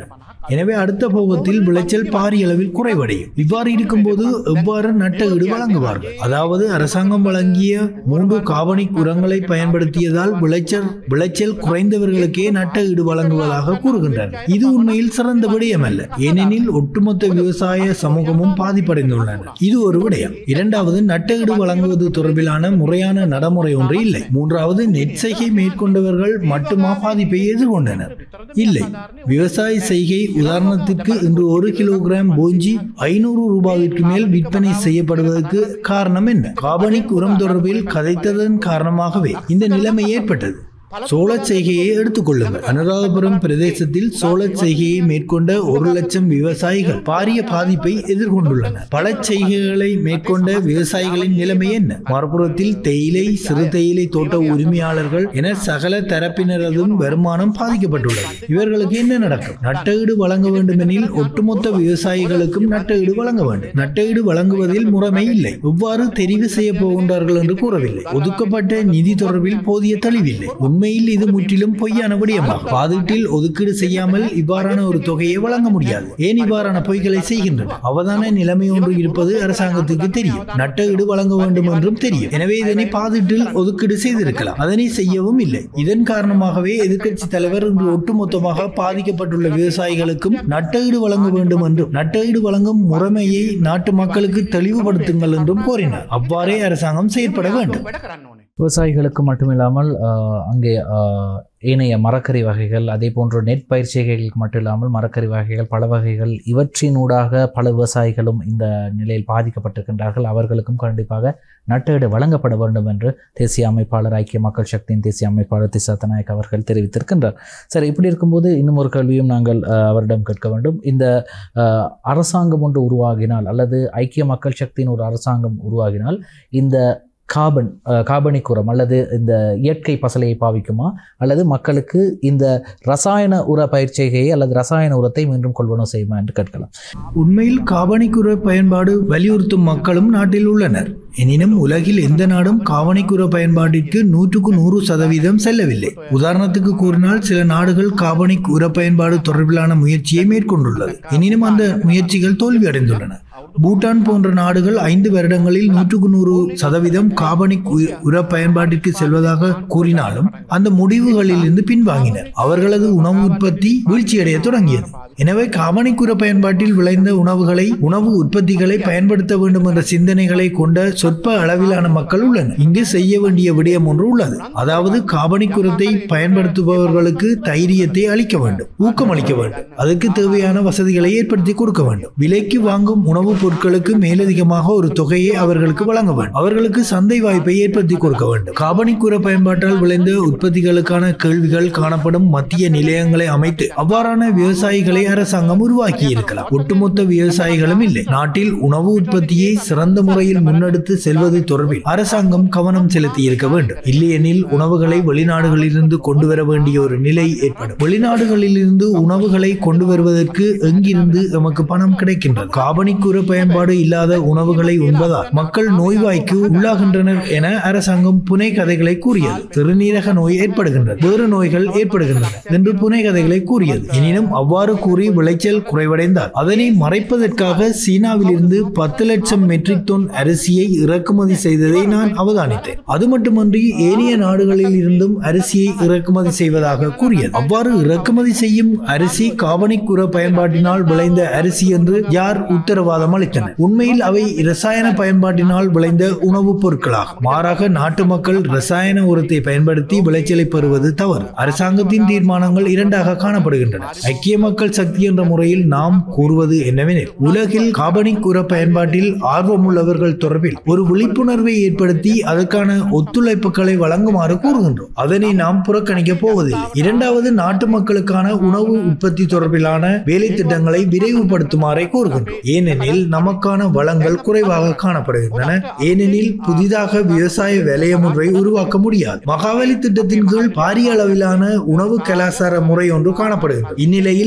எனவே அடுத்த போகத்தில் விளைச்சல் பாரிய அளவில் குறைவடையும் இவ்வாறு இருக்கும்போது எவ்வாறு நட்ட ஈடு வழங்குவார்கள் அதாவது அரசாங்கம் வழங்கிய மூன்று காபனிக் உரங்களை பயன்படுத்தியதால் விளைச்சல் விளைச்சல் குறைந்தவர்களுக்கே நட்ட ஈடு வழங்குவதாக கூறுகின்றனர் இது உண்மையில் சிறந்த விடயம் அல்ல ஏனெனில் ஒட்டுமொத்த விவசாய சமூகமும் பாதிப்படைந்துள்ளன இது ஒரு விடயம் இரண்டாவது நட்ட ஈடு வழங்குவது தொடர்பிலான முறையான நடைமுறை ஒன்று இல்லை மூன்றாவது நெற்செய்கை மேற்கொண்டவர்கள் மட்டுமா பாதிப்பை எதிர்கொண்டனர் இல்லை விவசாய செய்கை உதாரணத்திற்கு இன்று ஒரு கிலோகிராம் போஞ்சி ஐநூறு ரூபாய்க்கு மேல் விற்பனை செய்யப்படுவதற்கு காரணம் என்ன காபனிக் உரம் தொடர்பில் கதைத்ததன் காரணமாகவே இந்த நிலைமை ஏற்பட்டது சோளச் செய்கையை எடுத்துக்கொள்ளுங்கள் அனுராதபுரம் பிரதேசத்தில் சோளச் செய்கையை மேற்கொண்ட ஒரு லட்சம் விவசாயிகள் பாரிய பாதிப்பை எதிர்கொண்டுள்ளனர் பல செய்கைகளை மேற்கொண்ட விவசாயிகளின் நிலைமை என்ன மறுபுறத்தில் தேயிலை சிறு தேயிலை தோட்ட உரிமையாளர்கள் என சகல தரப்பினரதும் வருமானம் பாதிக்கப்பட்டுள்ளது இவர்களுக்கு என்ன நடக்கும் நட்டஈடு வழங்க வேண்டுமெனில் ஒட்டுமொத்த விவசாயிகளுக்கும் நட்டஈடு வழங்க வேண்டும் நட்டஈடு வழங்குவதில் முறைமை இல்லை எவ்வாறு தெரிவு செய்ய போகின்றார்கள் என்று கூறவில்லை ஒதுக்கப்பட்ட நிதி தொடர்பில் போதிய தெளிவில்லை உண்மையில் இது முற்றிலும் பொய்யான விடயமாகும் பாதீட்டில் ஒதுக்கீடு செய்யாமல் இவ்வாறான ஒரு தொகையை வழங்க முடியாது ஏன் இவ்வாறான பொய்களை செய்கின்றன அவதான நிலைமை ஒன்று இருப்பது அரசாங்கத்துக்கு தெரியும் நட்டஈடு வழங்க வேண்டும் என்றும் தெரியும் எனவே இதனை பாதீட்டில் ஒதுக்கீடு செய்திருக்கலாம் அதனை செய்யவும் இல்லை இதன் காரணமாகவே எதிர்க்கட்சி தலைவர் இன்று ஒட்டுமொத்தமாக பாதிக்கப்பட்டுள்ள விவசாயிகளுக்கும் நட்டஈடு வழங்க வேண்டும் என்றும் நட்டஈடு வழங்கும் முறைமையை நாட்டு மக்களுக்கு தெளிவுபடுத்துங்கள் என்றும் கோரினார் அவ்வாறே அரசாங்கம் செயற்பட வேண்டும் වැඩ කරන්න ඕනේ விவசாயிகளுக்கு மட்டுமில்லாமல் ஆஹ், அங்கே ஆஹ், ஏனைய மரக்கறி வகைகள் அதே போன்று நெற் பயிற்சிகளுக்கு மட்டும் இல்லாமல் மரக்கறி வகைகள் பல வகைகள் இவற்றினூடாக பல விவசாயிகளும் இந்த நிலையில் பாதிக்கப்பட்டிருக்கின்றார்கள் அவர்களுக்கும் கண்டிப்பாக நட்டஈடு வழங்கப்பட வேண்டும் என்று தேசிய அமைப்பாளர் ஐக்கிய மக்கள் சக்தியின் தேசிய அமைப்பாளர் திசா நாயக் அவர்கள் தெரிவித்திருக்கின்றார் சரி இப்படி இருக்கும்போது இன்னும் ஒரு கேள்வியும் நாங்கள் ஆஹ், அவரிடம் கேட்க வேண்டும் இந்த ஆஹ், அரசாங்கம் ஒன்று உருவாகினால் அல்லது ஐக்கிய மக்கள் சக்தியின் ஒரு அரசாங்கம் உருவாகினால் இந்த கார்பன் அஹ், கார்பனிக் உரம் அல்லது இந்த இயற்கை பசலையை பாவிக்குமா அல்லது மக்களுக்கு இந்த ரசாயன உர பயிற்சிகையை அல்லது ரசாயன உரத்தை மீண்டும் கொள்வனவு செய்யுமா என்று கேட்கலாம் உண்மையில் காபனிக்குர பயன்பாடு வலியுறுத்தும் மக்களும் நாட்டில் உள்ளனர் எனினும் உலகில் எந்த நாடும் காபனிக்குர பயன்பாட்டிற்கு நூற்றுக்கு நூறு சதவீதம் செல்லவில்லை உதாரணத்துக்கு கூறினால் சில நாடுகள் காபனிக் உர பயன்பாடு தொடர்பிலான முயற்சியை மேற்கொண்டுள்ளது எனினும் அந்த முயற்சிகள் தோல்வியடைந்துள்ளன பூட்டான் போன்ற நாடுகள் ஐந்து வருடங்களில் நூற்றுக்கு நூறு சதவீதம் காபனிக் உ- உர பயன்பாட்டிற்கு செல்வதாக கூறினாலும் அந்த முடிவுகளிலிருந்து பின்வாங்கினர் அவர்களது உணவு உற்பத்தி வீழ்ச்சியடைய தொடங்கியது எனவே காபனிக் உர பயன்பாட்டில் விளைந்த உணவுகளை உணவு உற்பத்திகளை பயன்படுத்த வேண்டும் என்ற சிந்தனைகளை கொண்ட சொற்ப அளவிலான மக்கள் உள்ளனர் இங்கு செய்ய வேண்டிய விடயம் ஒன்று உள்ளது அதாவது காபனிக் உரத்தை பயன்படுத்துபவர்களுக்கு தைரியத்தை அளிக்க வேண்டும் ஊக்கம் அளிக்க வேண்டும் அதற்கு தேவையான வசதிகளை ஏற்படுத்தி கொடுக்க வேண்டும் விலைக்கு வாங்கும் உணவுப் பொருட்களுக்கு மேலதிகமாக ஒரு தொகையை அவர்களுக்கு வழங்க வேண்டும் அவர்களுக்கு சந்தை வாய்ப்பை ஏற்படுத்தி கொடுக்க வேண்டும் காபனிக் உர பயன்பாட்டால் விளைந்த உற்பத்திகளுக்கான கேள்விகள் காணப்படும் மத்திய நிலையங்களை அமைத்து அவ்வாறான விவசாயிகளை அரசாங்கம் உருவாக்கி இருக்கலாம் ஒட்டுமொத்த விவசாயிகளும் இல்லை நாட்டில் உணவு உற்பத்தியை சிறந்த முறையில் முன்னெடுத்து செல்வது தொடர்பில் அரசாங்கம் கவனம் செலுத்தி இருக்க வேண்டும் இல்லையெனில் உணவுகளை வெளிநாடுகளிலிருந்து கொண்டு வர வேண்டிய ஒரு நிலை ஏற்படும் வெளிநாடுகளிலிருந்து உணவுகளை கொண்டு வருவதற்கு எங்கிருந்து நமக்கு பணம் கிடைக்கின்றது காபனிக் உர பயன்பாடு இல்லாத உணவுகளை உண்பதால் மக்கள் நோய்வாய்க்கு உள்ளாகின்றனர் என அரசாங்கம் புனை கதைகளை கூறியது சிறுநீரக நோய் ஏற்படுகின்றது வேறு நோய்கள் ஏற்படுகின்றன என்று புனை கதைகளை கூறியது எனினும் அவ்வாறு கூறி விளைச்சல் குறைவடைந்தால் அதனை மறைப்பதற்காக சீனாவிலிருந்து பத்து லட்சம் மெட்ரிக் டன் அரிசியை இறக்குமதி செய்ததை நான் அவதானித்தேன் அது மட்டுமன்றி ஏனைய நாடுகளில் இருந்தும் அரிசியை இறக்குமதி செய்வதாக கூறியது அவ்வாறு இறக்குமதி செய்யும் அரிசி காபனிக் உர பயன்பாட்டினால் விளைந்த அரிசி என்று யார் உத்தரவாதம் அளித்தனர் உண்மையில் அவை இரசாயன பயன்பாட்டினால் விளைந்த உணவுப் பொருட்களாகும் மாறாக நாட்டு மக்கள் ரசாயன உரத்தை பயன்படுத்தி விளைச்சலை பெறுவது தவறு அரசாங்கத்தின் தீர்மானங்கள் இரண்டாக காணப்படுகின்றன ஐக்கிய மக்கள் சக்தி என்ற முறையில் நாம் கூறுவது என்னவெனில் உலகில் காபனிக் உர பயன்பாட்டில் ஆர்வமுள்ளவர்கள் தொடர்பில் ஒரு விழிப்புணர்வை ஏற்படுத்தி அதற்கான ஒத்துழைப்புகளை வழங்குமாறு கூறுகின்றோம் அதனை நாம் புறக்கணிக்க போவதில்லை இரண்டாவது நாட்டு மக்களுக்கான உணவு உற்பத்தி தொடர்பிலான வேலை திட்டங்களை விரைவுபடுத்துமாறை கூறுகின்றோம் ஏனெனில் நமக்கான வளங்கள் குறைவாக காணப்படுகின்றன ஏனெனில் புதிதாக விவசாய வலயம் ஒன்றை உருவாக்க முடியாது மகாவலி திட்டத்தின் கீழ் பாரிய அளவிலான உணவு கலாச்சார முறை ஒன்று காணப்படுகின்றது இந்நிலையில் விவசாய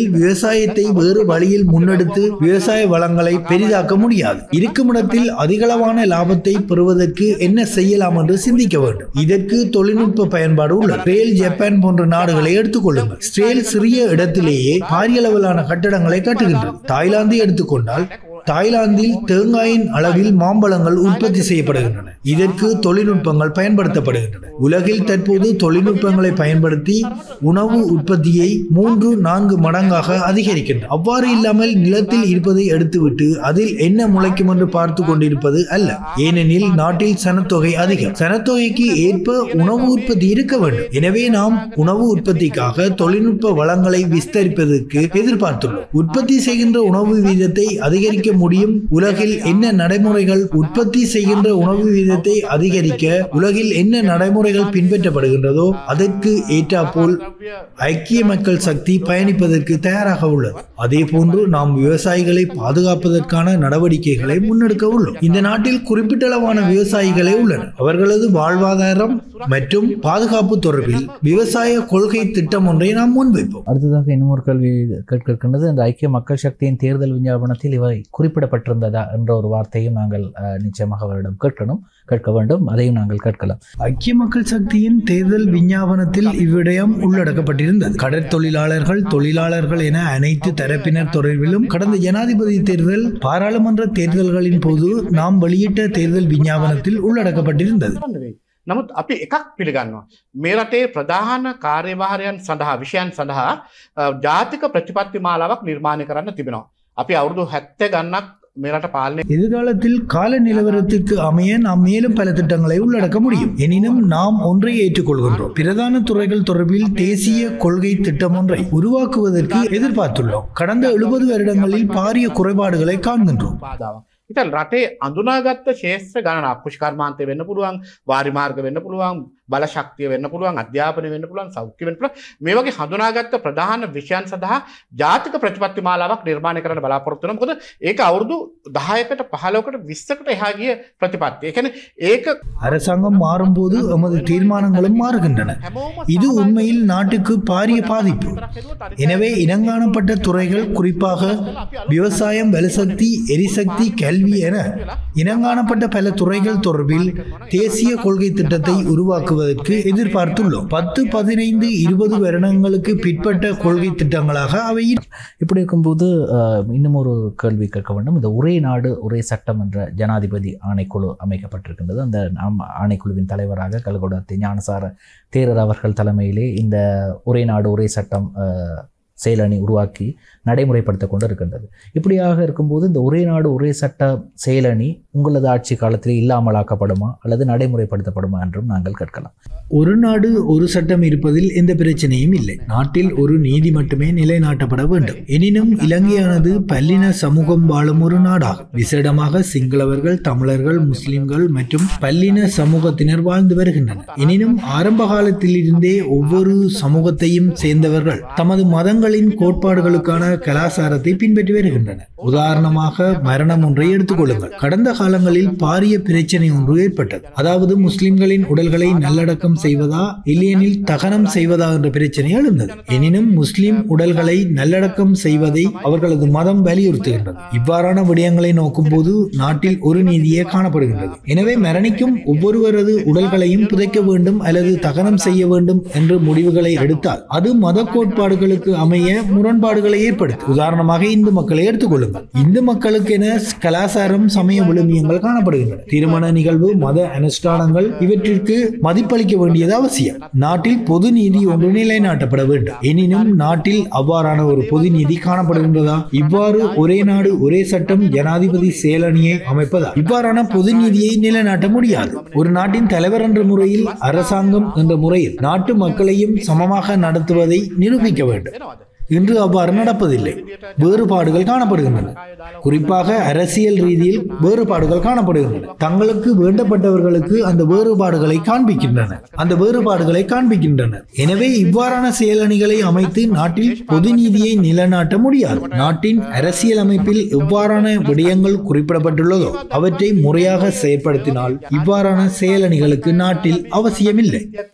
விவசாயத்தை வேறு வழியில் முன்னெடுத்து விவசாய வளங்களை பெரிதாக்க முடியாது இருக்கும் இடத்தில் அதிகளவான லாபத்தை பெறுவதற்கு என்ன செய்யலாம் என்று சிந்திக்க வேண்டும் இதற்கு தொழில்நுட்ப பயன்பாடு உள்ளது இஸ்ரேல் ஜப்பான் போன்ற நாடுகளை எடுத்துக்கொள்ளுங்கள் இஸ்ரேல் சிறிய இடத்திலேயே பாரிய அளவிலான கட்டடங்களை கட்டுகின்றது தாய்லாந்தை எடுத்துக்கொண்டால் தாய்லாந்தில் தேங்காயின் அளவில் மாம்பழங்கள் உற்பத்தி செய்யப்படுகின்றன இதற்கு தொழில்நுட்பங்கள் பயன்படுத்தப்படுகின்றன உலகில் தற்போது தொழில்நுட்பங்களை பயன்படுத்தி உணவு உற்பத்தியை மூன்று நான்கு மடங்காக அதிகரிக்கின்றன அவ்வாறு இல்லாமல் நிலத்தில் இருப்பதை எடுத்துவிட்டு அதில் என்ன முளைக்கும் என்று பார்த்து கொண்டிருப்பது அல்ல ஏனெனில் நாட்டில் சனத்தொகை அதிகம் சனத்தொகைக்கு ஏற்ப உணவு உற்பத்தி இருக்க வேண்டும் எனவே நாம் உணவு உற்பத்திக்காக தொழில்நுட்ப வளங்களை விஸ்தரிப்பதற்கு எதிர்பார்த்துள்ளோம் உற்பத்தி செய்கின்ற உணவு வீதத்தை அதிகரிக்க முடியும் உலகில் என்ன நடைமுறைகள் உற்பத்தி செய்கின்ற உணவு வீதத்தை அதிகரிக்க உலகில் என்ன நடைமுறைகள் பின்பற்றப்படுகின்றதோ அதற்கு ஏற்றாற்போல் ஐக்கிய மக்கள் சக்தி பயணிப்பதற்கு தயாராக உள்ளது அதே போன்று நாம் விவசாயிகளை பாதுகாப்பதற்கான நடவடிக்கைகளை முன்னெடுக்க உள்ளோம் இந்த நாட்டில் குறிப்பிட்ட அளவான விவசாயிகளே உள்ளனர் அவர்களது வாழ்வாதாரம் மற்றும் பாதுகாப்பு தொடர்பில் விவசாய கொள்கை திட்டம் ஒன்றை நாம் முன்வைப்போம் அடுத்ததாக இன்னும் ஒரு கேள்வி கேட்க இருக்கின்றது இந்த ஐக்கிய மக்கள் சக்தியின் தேர்தல் விஞ்ஞாபனத்தில் இவை குறிப்பிடப்பட்டிருந்ததா என்ற ஒரு வார்த்தையும் நாங்கள் அஹ், நிச்சயமாக அவரிடம் கேட்கணும் கேட்க வேண்டும் அதையும் நாங்கள் கேட்கலாம் ஐக்கிய மக்கள் சக்தியின் தேர்தல் விஞ்ஞாபனத்தில் இவ்விடயம் உள்ளடக்கப்பட்டிருந்தது கடற்தொழிலாளர்கள் தொழிலாளர்கள் என அனைத்து தரப்பினர் தொடர்பிலும் கடந்த ஜனாதிபதி தேர்தல் பாராளுமன்ற தேர்தல்களின் போது நாம் வெளியிட்ட தேர்தல் விஞ்ஞாபனத்தில் உள்ளடக்கப்பட்டிருந்தது නෙවෙයි. නමුත් අපි එකක් පිළිගන්නවා. මේ රටේ ප්‍රධාන කාර්යභාරයන් සඳහා විෂයන් සඳහා අ, ජාතික ප්‍රතිපත්ති මාලාවක් නිර්මාණය කරන්න තිබෙනවා. අපි අවුරුදු හැත්ත ගන්නක් මේ රට පාලනය எதிர்காலத்தில் கால நிலவரத்திற்கு அமைய நாம் மேலும் பல திட்டங்களை உள்ளடக்க முடியும் எனினும் நாம் ஒன்றை ஏற்றுக்கொள்கின்றோம் பிரதான துறைகள் தொடர்பில் தேசிய கொள்கை திட்டம் ஒன்றை உருவாக்குவதற்கு எதிர்பார்த்துள்ளோம் கடந்த எழுபது வருடங்களில் பாரிய குறைபாடுகளை காண்கின்றோம் පාදාවක්. ඉතින් රටේ අඳුනාගත්ත ශේෂත්‍ර ගණනක් කෘෂිකර්මාන්තය වෙන්න පුළුවන් වාරිමාර්ග වෙන්න පුළුවන් බල ශක්තිය වෙන්න පුළුවන් අධ්‍යාපනය වෙන්න පුළුවන් සෞඛ්‍ය වෙන්න පුළුවන් මේ වගේ හඳුනාගත්ත ප්‍රධාන විෂයන් සඳහා ජාතික ප්‍රතිපත්ති මාලාවක් නිර්මාණය කරන්න බලාපොරොත්තු වෙනවා. මොකද ඒක අවුරුදු 10කට 15කට 20කට එහා ගිය ප්‍රතිපත්තිය. ඒ කියන්නේ ඒක அரசாங்கம் மாறும்போது எமது தீர்மானங்களும் மாறுகின்றன හැමෝම இது உண்மையில் நாட்டுக்கு பாரிய பாதிப்பு எனவே இனங்காணப்பட்ட துறைகள் குறிப்பாக விவசாயம் வலுசக்தி எரிசக்தி கல்வி என இனங்காணப்பட்ட பல துறைகள் தொடர்பில் தேசிய கொள்கை திட்டத்தை உருவாக்குவதற்கு எதிர்பார்த்துள்ளோம் பத்து பதினைந்து இருபது வருடங்களுக்கு பிற்பட்ட கொள்கை திட்டங்களாக அவை இப்படி இருக்கும்போது அஹ், இன்னும் ஒரு கேள்வி கேட்க வேண்டும் இந்த ஒரே நாடு ஒரே சட்டம் என்ற ஜனாதிபதி ஆணைக்குழு அமைக்கப்பட்டிருக்கின்றது அந்த ஆம்- ஆணைக்குழுவின் தலைவராக கல்கொடத்தை ஞானசார தேரர் அவர்கள் தலைமையிலே இந்த ஒரே நாடு ஒரே சட்டம் அஹ், செயலணி உருவாக்கி நடைமுறைப்படுத்த கொண்டு இருக்கின்றது இப்படியாக இருக்கும்போது இந்த ஒரே நாடு ஒரே சட்ட செயலணி உங்களது ஆட்சி காலத்தில் இல்லாமலாக்கப்படுமா அல்லது நடைமுறைப்படுத்தப்படுமா என்றும் நாங்கள் கேட்கலாம் ஒரு நாடு ஒரு சட்டம் இருப்பதில் எந்த பிரச்சனையும் இல்லை நாட்டில் ஒரு நீதி மட்டுமே நிலைநாட்டப்பட வேண்டும் எனினும் இலங்கையானது பல்லின சமூகம் வாழும் ஒரு நாடாகும் விசேடமாக சிங்களவர்கள் தமிழர்கள் முஸ்லிம்கள் மற்றும் பல்லின சமூகத்தினர் வாழ்ந்து வருகின்றனர் எனினும் ஆரம்ப காலத்திலிருந்தே ஒவ்வொரு சமூகத்தையும் சேர்ந்தவர்கள் தமது மதங்களின் கோட்பாடுகளுக்கான கலாச்சாரத்தை பின்பற்றி வருகின்றனர் உதாரணமாக மரணம் ஒன்றை எடுத்துக்கொள்ளுங்கள் கடந்த காலங்களில் பாரிய பிரச்சனை ஒன்று ஏற்பட்டது அதாவது முஸ்லிம்களின் உடல்களை நல்லடக்கம் செய்வதா இல்லையெனில் தகனம் செய்வதா என்ற பிரச்சனை எழுந்தது எனினும் முஸ்லிம் உடல்களை நல்லடக்கம் செய்வதை அவர்களது மதம் வலியுறுத்துகின்றது இவ்வாறான விடயங்களை நோக்கும்போது நாட்டில் ஒரு நீதியே காணப்படுகின்றது எனவே மரணிக்கும் ஒவ்வொருவரது உடல்களையும் புதைக்க வேண்டும் அல்லது தகனம் செய்ய வேண்டும் என்று முடிவுகளை எடுத்தால் அது மத கோட்பாடுகளுக்கு அமைய முரண்பாடுகளை ஏற்படுத்தும் உதாரணமாக இந்து மக்களை எடுத்துக்கொள்ளுங்கள் இந்து மக்களுக்கென கலாச்சாரம் சமய விழுமியங்கள் காணப்படுகின்றன திருமண நிகழ்வு மத அனுஷ்டானங்கள் இவற்றிற்கு மதிப்பளிக்க வேண்டியது அவசியம் நாட்டில் பொது நீதி ஒன்று நிலைநாட்டப்பட வேண்டும் எனினும் நாட்டில் அவ்வாறான ஒரு பொது நீதி காணப்படுகின்றதா இவ்வாறு ஒரே நாடு ஒரே சட்டம் ஜனாதிபதி செயலணியை அமைப்பதா இவ்வாறான பொது நீதியை நிலைநாட்ட முடியாது ஒரு நாட்டின் தலைவர் என்ற முறையில் அரசாங்கம் என்ற முறையில் நாட்டு மக்களையும் சமமாக நடத்துவதை நிரூபிக்க வேண்டும் இன்று அவ்வாறு நடப்பதில்லை வேறுபாடுகள் காணப்படுகின்றன குறிப்பாக அரசியல் ரீதியில் வேறுபாடுகள் காணப்படுகின்றன தங்களுக்கு வேண்டப்பட்டவர்களுக்கு அந்த வேறுபாடுகளை காண்பிக்கின்றன அந்த வேறுபாடுகளை காண்பிக்கின்றனர் எனவே இவ்வாறான செயலணிகளை அமைத்து நாட்டில் பொது நீதியை நிலைநாட்ட முடியாது நாட்டின் அரசியல் அமைப்பில் எவ்வாறான விடயங்கள் குறிப்பிடப்பட்டுள்ளதோ அவற்றை முறையாக செயற்படுத்தினால் இவ்வாறான செயலணிகளுக்கு நாட்டில் அவசியமில்லை කියලා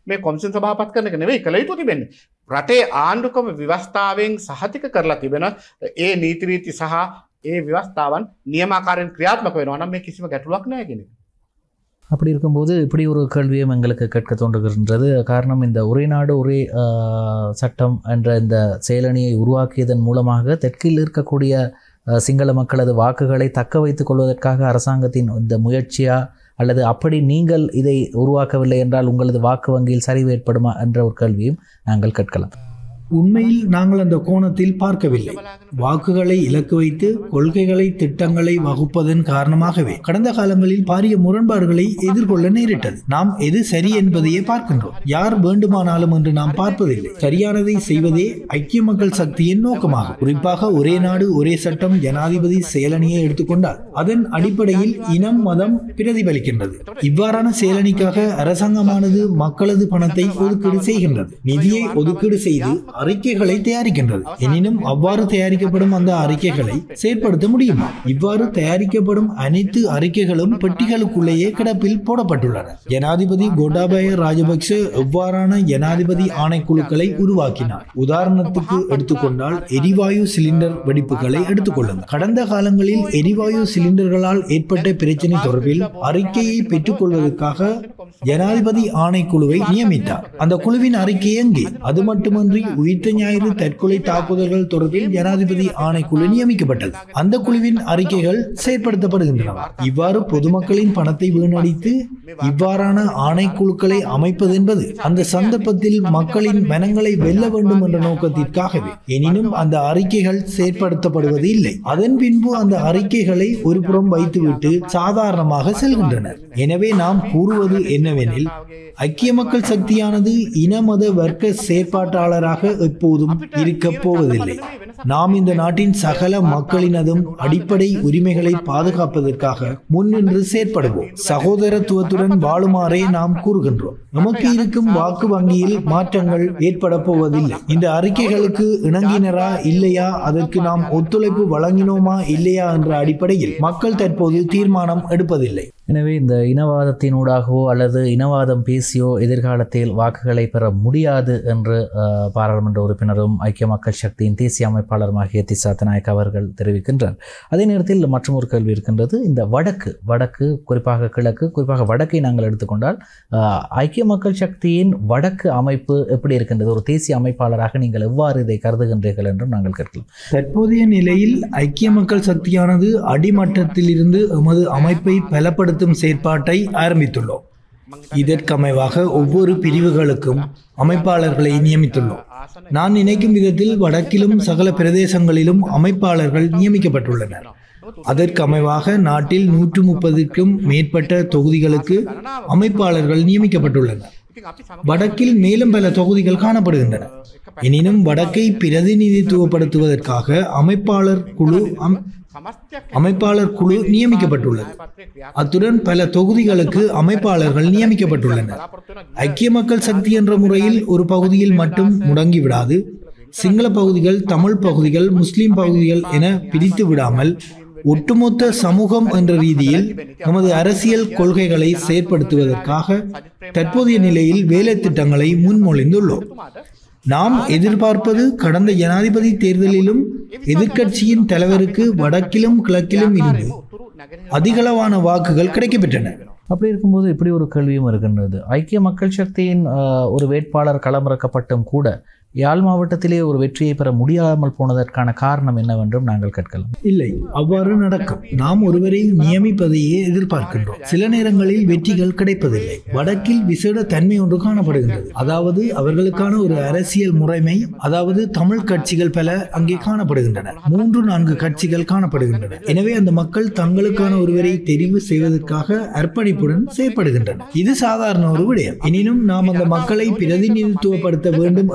මේ කොම්සින් සභාපත් කරන එක නෙවෙයි කළ යුතු තිබෙන්නේ. රටේ ආණ්ඩුකම ව්‍යවස්ථාවෙන් සහතික කරලා තිබෙන ඒ නීතිරීති සහ ඒ ව්‍යවස්ථාවන් නියමාකාරයෙන් ක්‍රියාත්මක වෙනවා නම් මේ කිසිම ගැටලුවක් නැහැ කියන එක. அப்படி இருக்கும்போது இப்படி ஒரு கேள்வியும் எங்களுக்கு கேட்க தோன்றுகின்றது காரணம் இந்த ஒரே நாடு ஒரே ஆஹ், சட்டம் என்ற இந்த செயலணியை உருவாக்கியதன் மூலமாக தெற்கில் இருக்கக்கூடிய ஆஹ், சிங்கள மக்களது வாக்குகளை தக்க வைத்துக் கொள்வதற்காக அரசாங்கத்தின் இந்த முயற்சியா அல்லது அப்படி நீங்கள் இதை உருவாக்கவில்லை என்றால் உங்களது வாக்கு வங்கியில் சரிவு ஏற்படுமா என்ற ஒரு கேள்வியும் நாங்கள் கேட்கலாம் உண்மையில் நாங்கள் அந்த கோணத்தில் பார்க்கவில்லை வாக்குகளை இலக்கு வைத்து கொள்கைகளை திட்டங்களை வகுப்பதன் காரணமாகவே கடந்த காலங்களில் பாரிய முரண்பாடுகளை எதிர்கொள்ள நேரிட்டது நாம் எது சரி என்பதையே பார்க்கின்றோம் யார் வேண்டுமானாலும் என்று நாம் பார்ப்பதில்லை சரியானதை செய்வதே ஐக்கிய மக்கள் சக்தியின் நோக்கமாகும் குறிப்பாக ஒரே நாடு ஒரே சட்டம் ஜனாதிபதி செயலணியை எடுத்துக்கொண்டால் அதன் அடிப்படையில் இனம் மதம் பிரதிபலிக்கின்றது இவ்வாறான செயலணிக்காக அரசாங்கமானது மக்களது பணத்தை ஒதுக்கீடு செய்கின்றது நிதியை ஒதுக்கீடு செய்து அறிக்கைகளை தயாரிக்கின்றது எனினும் அவ்வாறு தயாரிக்கப்படும் அந்த அறிக்கைகளை செயற்படுத்த முடியுமா இவ்வாறு தயாரிக்கப்படும் அனைத்து அறிக்கைகளும் பெட்டிகளுக்குள்ளேயே கிடப்பில் போடப்பட்டுள்ளன ஜனாதிபதி கோட்டாபய ராஜபக்ஷ எவ்வாறான ஜனாதிபதி ஆணைக்குழுக்களை உருவாக்கினார் உதாரணத்துக்கு எடுத்துக்கொண்டால் எரிவாயு சிலிண்டர் வெடிப்புகளை எடுத்துக்கொள்ளுங்கள் கடந்த காலங்களில் எரிவாயு சிலிண்டர்களால் ஏற்பட்ட பிரச்சனை தொடர்பில் அறிக்கையை பெற்றுக்கொள்வதற்காக ஜனாதிபதி ஆணைக்குழுவை நியமித்தார் அந்த குழுவின் அறிக்கை எங்கே அது மட்டுமன்றி உயிர்த்த ஞாயிறு தற்கொலை தாக்குதல்கள் தொடர்பில் ஜனாதிபதி ஆணைக்குழு நியமிக்கப்பட்டது அந்த குழுவின் அறிக்கைகள் செயற்படுத்தப்படுகின்றன இவ்வாறு பொதுமக்களின் பணத்தை வீணடித்து இவ்வாறான ஆணைக்குழுக்களை அமைப்பது என்பது அந்த சந்தர்ப்பத்தில் மக்களின் மனங்களை வெல்ல வேண்டும் என்ற நோக்கத்திற்காகவே எனினும் அந்த அறிக்கைகள் செயற்படுத்தப்படுவது இல்லை அதன் பின்பு அந்த அறிக்கைகளை ஒரு புறம் வைத்துவிட்டு சாதாரணமாக செல்கின்றனர் எனவே நாம் கூறுவது என்னவெனில் ஐக்கிய மக்கள் சக்தியானது இன மத வர்க்க செயற்பாட்டாளராக எப்போதும் இருக்கப் போவதில்லை நாம் இந்த நாட்டின் சகல மக்களினதும் அடிப்படை உரிமைகளை பாதுகாப்பதற்காக முன்னின்று செயற்படுவோம் சகோதரத்துவத்துடன் வாழுமாறே நாம் கூறுகின்றோம் நமக்கு இருக்கும் வாக்கு வங்கியில் மாற்றங்கள் ஏற்பட போவதில்லை இந்த அறிக்கைகளுக்கு இணங்கினரா இல்லையா அதற்கு நாம் ஒத்துழைப்பு வழங்கினோமா இல்லையா என்ற அடிப்படையில் மக்கள் தற்போது தீர்மானம் எடுப்பதில்லை எனவே இந்த இனவாதத்தினூடாகவோ அல்லது இனவாதம் பேசியோ எதிர்காலத்தில் வாக்குகளை பெற முடியாது என்று அஹ், பாராளுமன்ற உறுப்பினரும் ஐக்கிய மக்கள் சக்தியின் தேசிய அமைப்பாளருமாகிய திசா நாயக் அவர்கள் தெரிவிக்கின்றார் அதே நேரத்தில் மற்றும் ஒரு கேள்வி இருக்கின்றது இந்த வடக்கு வடக்கு குறிப்பாக கிழக்கு குறிப்பாக வடக்கை நாங்கள் எடுத்துக்கொண்டால் அஹ், ஐக்கிய மக்கள் சக்தியின் வடக்கு அமைப்பு எப்படி இருக்கின்றது ஒரு தேசிய அமைப்பாளராக நீங்கள் எவ்வாறு இதை கருதுகின்றீர்கள் என்றும் நாங்கள் கேட்கலாம் தற்போதைய நிலையில் ஐக்கிய மக்கள் சக்தியானது அடிமட்டத்தில் இருந்து எமது அமைப்பை பலப்படுத்தும் செயற்பாட்டை ஆரம்பித்துள்ளோம் இதற்கமைவாக ஒவ்வொரு பிரிவுகளுக்கும் அமைப்பாளர்களை நியமித்துள்ளோம் நான் நினைக்கும் விதத்தில் வடக்கிலும் சகல பிரதேசங்களிலும் அமைப்பாளர்கள் நியமிக்கப்பட்டுள்ளனர் அதற்கமைவாக நாட்டில் நூற்று முப்பதுக்கும் மேற்பட்ட தொகுதிகளுக்கு அமைப்பாளர்கள் நியமிக்கப்பட்டுள்ளனர் வடக்கில் மேலும் பல தொகுதிகள் காணப்படுகின்றன எனினும் வடக்கை பிரதிநிதித்துவப்படுத்துவதற்காக அமைப்பாளர் குழு அம்- அமைப்பாளர் குழு நியமிக்கப்பட்டுள்ளது அத்துடன் பல தொகுதிகளுக்கு அமைப்பாளர்கள் நியமிக்கப்பட்டுள்ளனர் ஐக்கிய மக்கள் சக்தி என்ற முறையில் ஒரு பகுதியில் மட்டும் முடங்கிவிடாது சிங்கள பகுதிகள் தமிழ் பகுதிகள் முஸ்லிம் பகுதிகள் என பிரித்து விடாமல் ஒட்டுமொத்த சமூகம் என்ற ரீதியில் நமது அரசியல் கொள்கைகளை செயற்படுத்துவதற்காக தற்போதைய நிலையில் வேலை திட்டங்களை முன்மொழிந்துள்ளோம் நாம் எதிர்பார்ப்பது கடந்த ஜனாதிபதி தேர்தலிலும் எதிர்க்கட்சியின் தலைவருக்கு வடக்கிலும் கிழக்கிலும் இருந்து அதிகளவான வாக்குகள் கிடைக்கப்பெற்றன அப்படி இருக்கும்போது இப்படி ஒரு கேள்வியும் இருக்கின்றது ஐக்கிய மக்கள் சக்தியின் ஆஹ், ஒரு வேட்பாளர் களமிறக்கப்பட்டும் கூட யாழ் மாவட்டத்திலே ஒரு வெற்றியை பெற முடியாமல் போனதற்கான காரணம் என்னவென்றும் நாங்கள் கேட்கலாம் இல்லை அவ்வாறு நடக்கும் நாம் ஒருவரை நியமிப்பதையே எதிர்பார்க்கின்றோம் சில நேரங்களில் வெற்றிகள் கிடைப்பதில்லை வடக்கில் விசேட தன்மை ஒன்று காணப்படுகின்றது அதாவது அவர்களுக்கான ஒரு அரசியல் முறைமை அதாவது தமிழ் கட்சிகள் பல அங்கே காணப்படுகின்றன மூன்று நான்கு கட்சிகள் காணப்படுகின்றன எனவே அந்த மக்கள் தங்களுக்கான ஒருவரை தெரிவு செய்வதற்காக அர்ப்பணிப்புடன் செயற்படுகின்றனர் இது சாதாரண ஒரு விடயம் எனினும் நாம் அந்த மக்களை பிரதிநிதித்துவப்படுத்த வேண்டும் என்ற இடத்தில்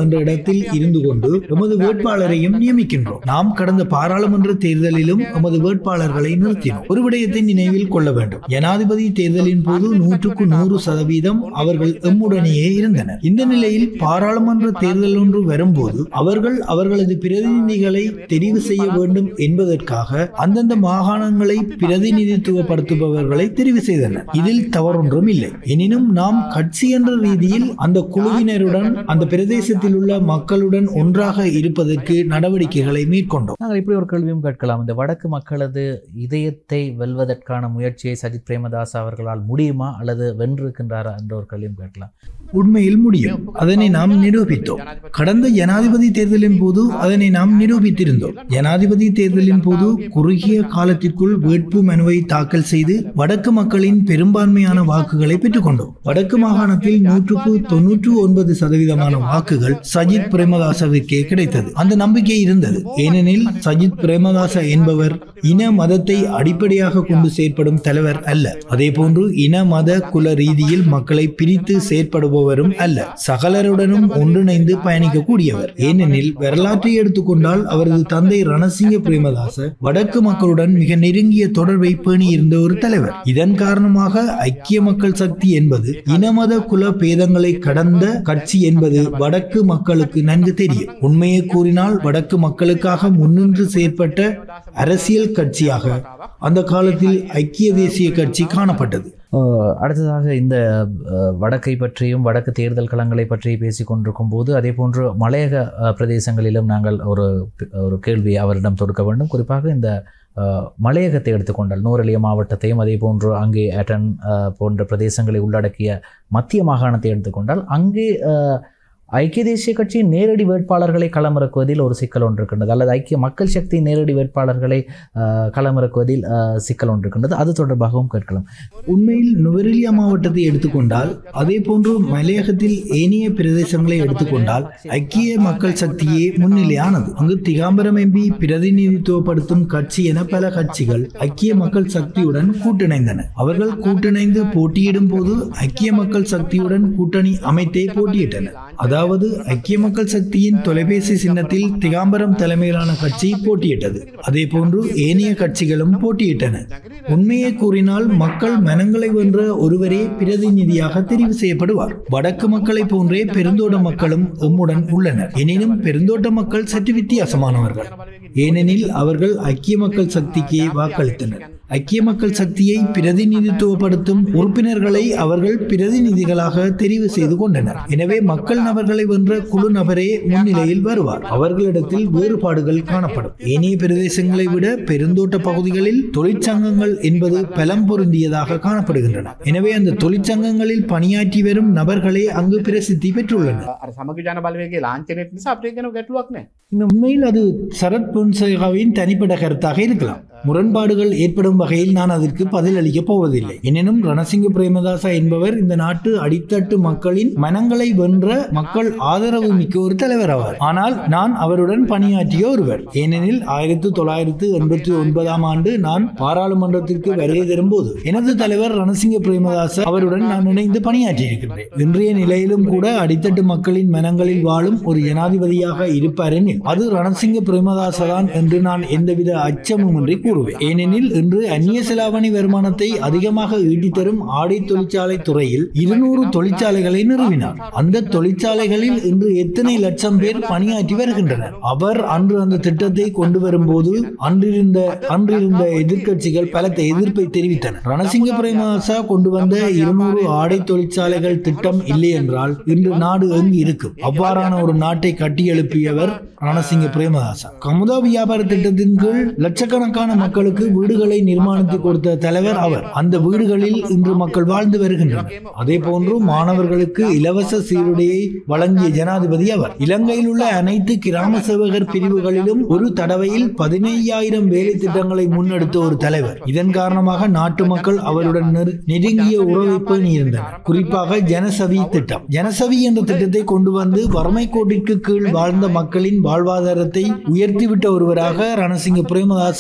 பிரதேசத்தில் இருந்து கொண்டு எமது வேட்பாளரையும் நியமிக்கின்றோம் நாம் கடந்த பாராளுமன்ற தேர்தலிலும் எமது வேட்பாளர்களை நிறுத்தினோம் ஒரு விடயத்தை நினைவில் கொள்ள வேண்டும் ஜனாதிபதி தேர்தலின் போது நூற்றுக்கு நூறு சதவீதம் அவர்கள் எம்முடனேயே இருந்தனர் இந்த நிலையில் பாராளுமன்ற தேர்தல் ஒன்று வரும்போது அவர்கள் அவர்களது பிரதிநிதிகளை தெரிவு செய்ய வேண்டும் என்பதற்காக அந்தந்த மாகாணங்களை பிரதிநிதித்துவப்படுத்துபவர்களை தெரிவு செய்தனர் இதில் தவறொன்றும் இல்லை எனினும் நாம் கட்சி என்ற ரீதியில் அந்த குழுவினருடன் அந்த பிரதேசத்தில் உள்ள மக்களுடன் ஒன்றாக இருப்பதற்கு நடவடிக்கைகளை மேற்கொண்டோம் நாங்கள் இப்படி ஒரு கேள்வியும் கேட்கலாம் இந்த வடக்கு மக்களது இதயத்தை வெல்வதற்கான முயற்சியை சஜித் பிரேமதாஸ் அவர்களால் முடியுமா அல்லது வென்றிருக்கின்றாரா என்ற ஒரு கேள்வியும் கேட்கலாம் உண்மையில் முடியும் அதனை நாம் நிரூபித்தோம் கடந்த ஜனாதிபதி தேர்தலின் போது அதனை நாம் நிரூபித்திருந்தோம் ஜனாதிபதி தேர்தலின் போது குறுகிய காலத்திற்குள் வேட்பு மனுவை தாக்கல் செய்து வடக்கு மக்களின் பெரும்பான்மையான வாக்குகளை பெற்றுக்கொண்டோம் வடக்கு மாகாணத்தில் நூற்றுக்கு தொன்னூற்று ஒன்பது சதவீதமான வாக்குகள் சஜித் பிரேமதாசவிற்கே கிடைத்தது அந்த நம்பிக்கை இருந்தது ஏனெனில் சஜித் பிரேமதாச என்பவர் இன மதத்தை அடிப்படையாக கொண்டு செயற்படும் தலைவர் அல்ல அதே போன்று இன மத குல ரீதியில் மக்களை பிரித்து செயற்படுபவரும் அல்ல சகலருடனும் ஒன்றிணைந்து பயணிக்கக்கூடியவர் ஏனெனில் வரலாற்றை எடுத்துக்கொண்டால் அவரது தந்தை ரணசிங்க பிரேமதாச வடக்கு மக்களுடன் மிக நெருங்கிய தொடர்பை பேணி இருந்த ஒரு தலைவர் இதன் காரணமாக ஐக்கிய மக்கள் சக்தி என்பது இனமத குல பேதங்களை கடந்த கட்சி என்பது வடக்கு மக்களுக்கு நன்கு தெரியும் உண்மையை கூறினால் வடக்கு மக்களுக்காக முன்னின்று செயற்பட்ட அரசியல் கட்சியாக அந்த காலத்தில் ஐக்கிய தேசிய கட்சி காணப்பட்டது அஹ் அடுத்ததாக இந்த அஹ், வடக்கை பற்றியும் வடக்கு தேர்தல் களங்களை பற்றி பேசிக் கொண்டிருக்கும் போது அதே போன்று மலையக அஹ், பிரதேசங்களிலும் நாங்கள் ஒரு ஒரு கேள்வி அவரிடம் தொடுக்க வேண்டும் குறிப்பாக இந்த அஹ், மலையகத்தை எடுத்துக்கொண்டால் நூரெலிய மாவட்டத்தையும் அதே போன்று அங்கே அட்டன் அஹ், போன்ற பிரதேசங்களை உள்ளடக்கிய மத்திய மாகாணத்தை எடுத்துக்கொண்டால் அங்கே அஹ், ஐக்கிய தேசிய கட்சியின் நேரடி வேட்பாளர்களை களமிறக்குவதில் ஒரு சிக்கல் ஒன்று இருக்கின்றது அல்லது ஐக்கிய மக்கள் சக்தி நேரடி வேட்பாளர்களை அஹ், களமிறக்குவதில் அஹ், சிக்கல் ஒன்று இருக்கின்றது அது தொடர்பாகவும் கேட்கலாம் உண்மையில் நுவரெலியா மாவட்டத்தை எடுத்துக்கொண்டால் அதே போன்று மலையகத்தில் ஏனைய பிரதேசங்களை எடுத்துக்கொண்டால் ஐக்கிய மக்கள் சக்தியே முன்னிலையானது அங்கு திகாம்பரம் எம்பி பிரதிநிதித்துவப்படுத்தும் கட்சி என பல கட்சிகள் ஐக்கிய மக்கள் சக்தியுடன் கூட்டிணைந்தன அவர்கள் கூட்டிணைந்து போட்டியிடும் போது ஐக்கிய மக்கள் சக்தியுடன் கூட்டணி அமைத்தே போட்டியிட்டனர் அதாவது ஐக்கிய மக்கள் சக்தியின் தொலைபேசி சின்னத்தில் திகாம்பரம் தலைமையிலான கட்சி போட்டியிட்டது அதே போன்று ஏனைய கட்சிகளும் போட்டியிட்டன உண்மையை கூறினால் மக்கள் மனங்களை வென்ற ஒருவரே பிரதிநிதியாக தெரிவு செய்யப்படுவார் வடக்கு மக்களை போன்றே பெருந்தோட்ட மக்களும் எம்முடன் உள்ளனர் எனினும் பெருந்தோட்ட மக்கள் சற்று வித்தியாசமானவர்கள் ஏனெனில் அவர்கள் ஐக்கிய மக்கள் சக்திக்கே வாக்களித்தனர் ஐக்கிய மக்கள் சக்தியை பிரதிநிதித்துவப்படுத்தும் உறுப்பினர்களை அவர்கள் பிரதிநிதிகளாக தெரிவு செய்து கொண்டனர் எனவே மக்கள் நபர்களை வென்ற குழு நபரே முன்னிலையில் வருவார் அவர்களிடத்தில் வேறுபாடுகள் காணப்படும் ஏனைய பிரதேசங்களை விட பெருந்தோட்ட பகுதிகளில் தொழிற்சங்கங்கள் என்பது பலம் பொருந்தியதாக காணப்படுகின்றன எனவே அந்த தொழிற்சங்கங்களில் பணியாற்றி வரும் நபர்களே அங்கு பிரசித்தி பெற்றுள்ளனர் අර සමග ජන බලවගේ ලාංචනයට නිසා අපේ ගෙන ගැටලුවක් නෑ இந்த உண்மையில் அது சரத் பொன்சேகாவின் தனிப்பட்ட கருத்தாக இருக்கலாம் முரண்பாடுகள் ஏற்படும் வகையில் நான் அதற்கு பதில் அளிக்கப் போவதில்லை எனினும் ரணசிங்க பிரேமதாசா என்பவர் இந்த நாட்டு அடித்தட்டு மக்களின் மனங்களை வென்ற மக்கள் ஆதரவு மிக்க ஒரு தலைவர் ஆவார் ஆனால் நான் அவருடன் பணியாற்றிய ஒருவர் ஏனெனில் ஆயிரத்தி தொள்ளாயிரத்து எண்பத்தி ஒன்பதாம் ஆண்டு நான் பாராளுமன்றத்திற்கு வருகை தரும்போது எனது தலைவர் ரணசிங்க பிரேமதாச அவருடன் நான் இணைந்து பணியாற்றியிருக்கின்றேன் இன்றைய நிலையிலும் கூட அடித்தட்டு மக்களின் மனங்களில் வாழும் ஒரு ஜனாதிபதியாக இருப்பார் எனில் அது ரணசிங்க பிரேமதாச தான் என்று நான் எந்தவித அச்சமுமின்றி கூறுவேன் ஏனெனில் இன்று அந்நிய செலாவணி வருமானத்தை அதிகமாக ஈட்டித் தரும் ஆடை தொழிற்சாலை துறையில் இருநூறு தொழிற்சாலைகளை நிறுவினார் அந்த தொழிற்சாலைகளில் இன்று எத்தனை லட்சம் பேர் பணியாற்றி வருகின்றனர் அவர் அன்று அந்த திட்டத்தை கொண்டு வரும்போது அன்றிருந்த அன்றிருந்த எதிர்க்கட்சிகள் பலத்த எதிர்ப்பை தெரிவித்தன ரணசிங்க பிரேமதாசா கொண்டு வந்த இருநூறு ஆடை தொழிற்சாலைகள் திட்டம் இல்லை என்றால் இன்று நாடு எங்கு இருக்கும் அவ்வாறான ஒரு நாட்டை கட்டியெழுப்பியவர் ரணசிங்க பிரேமதாசா கமுதா வியாபார திட்டத்தின் கீழ் லட்சக்கணக்கான மக்களுக்கு வீடுகளை நிர்மாணித்து கொடுத்த தலைவர் அவர் அந்த வீடுகளில் இன்று மக்கள் வாழ்ந்து வருகின்றனர் அதே போன்று மாணவர்களுக்கு இலவச சீருடையை வழங்கிய ஜனாதிபதி அவர் இலங்கையில் உள்ள அனைத்து கிராம சேவகர் பிரிவுகளிலும் ஒரு தடவையில் பதினையாயிரம் வேலை திட்டங்களை முன்னெடுத்த ஒரு தலைவர் இதன் காரணமாக நாட்டு மக்கள் அவருடன் நெரு- நெருங்கிய உறவை பேணியிருந்தனர் குறிப்பாக ஜனசவி திட்டம் ஜனசவி என்ற திட்டத்தை கொண்டு வந்து வறுமை கோட்டிற்கு கீழ் வாழ்ந்த மக்களின் வாழ்வாதாரத்தை உயர்த்திவிட்ட ஒருவராக ரணசிங்க பிரேமதாசா இன்று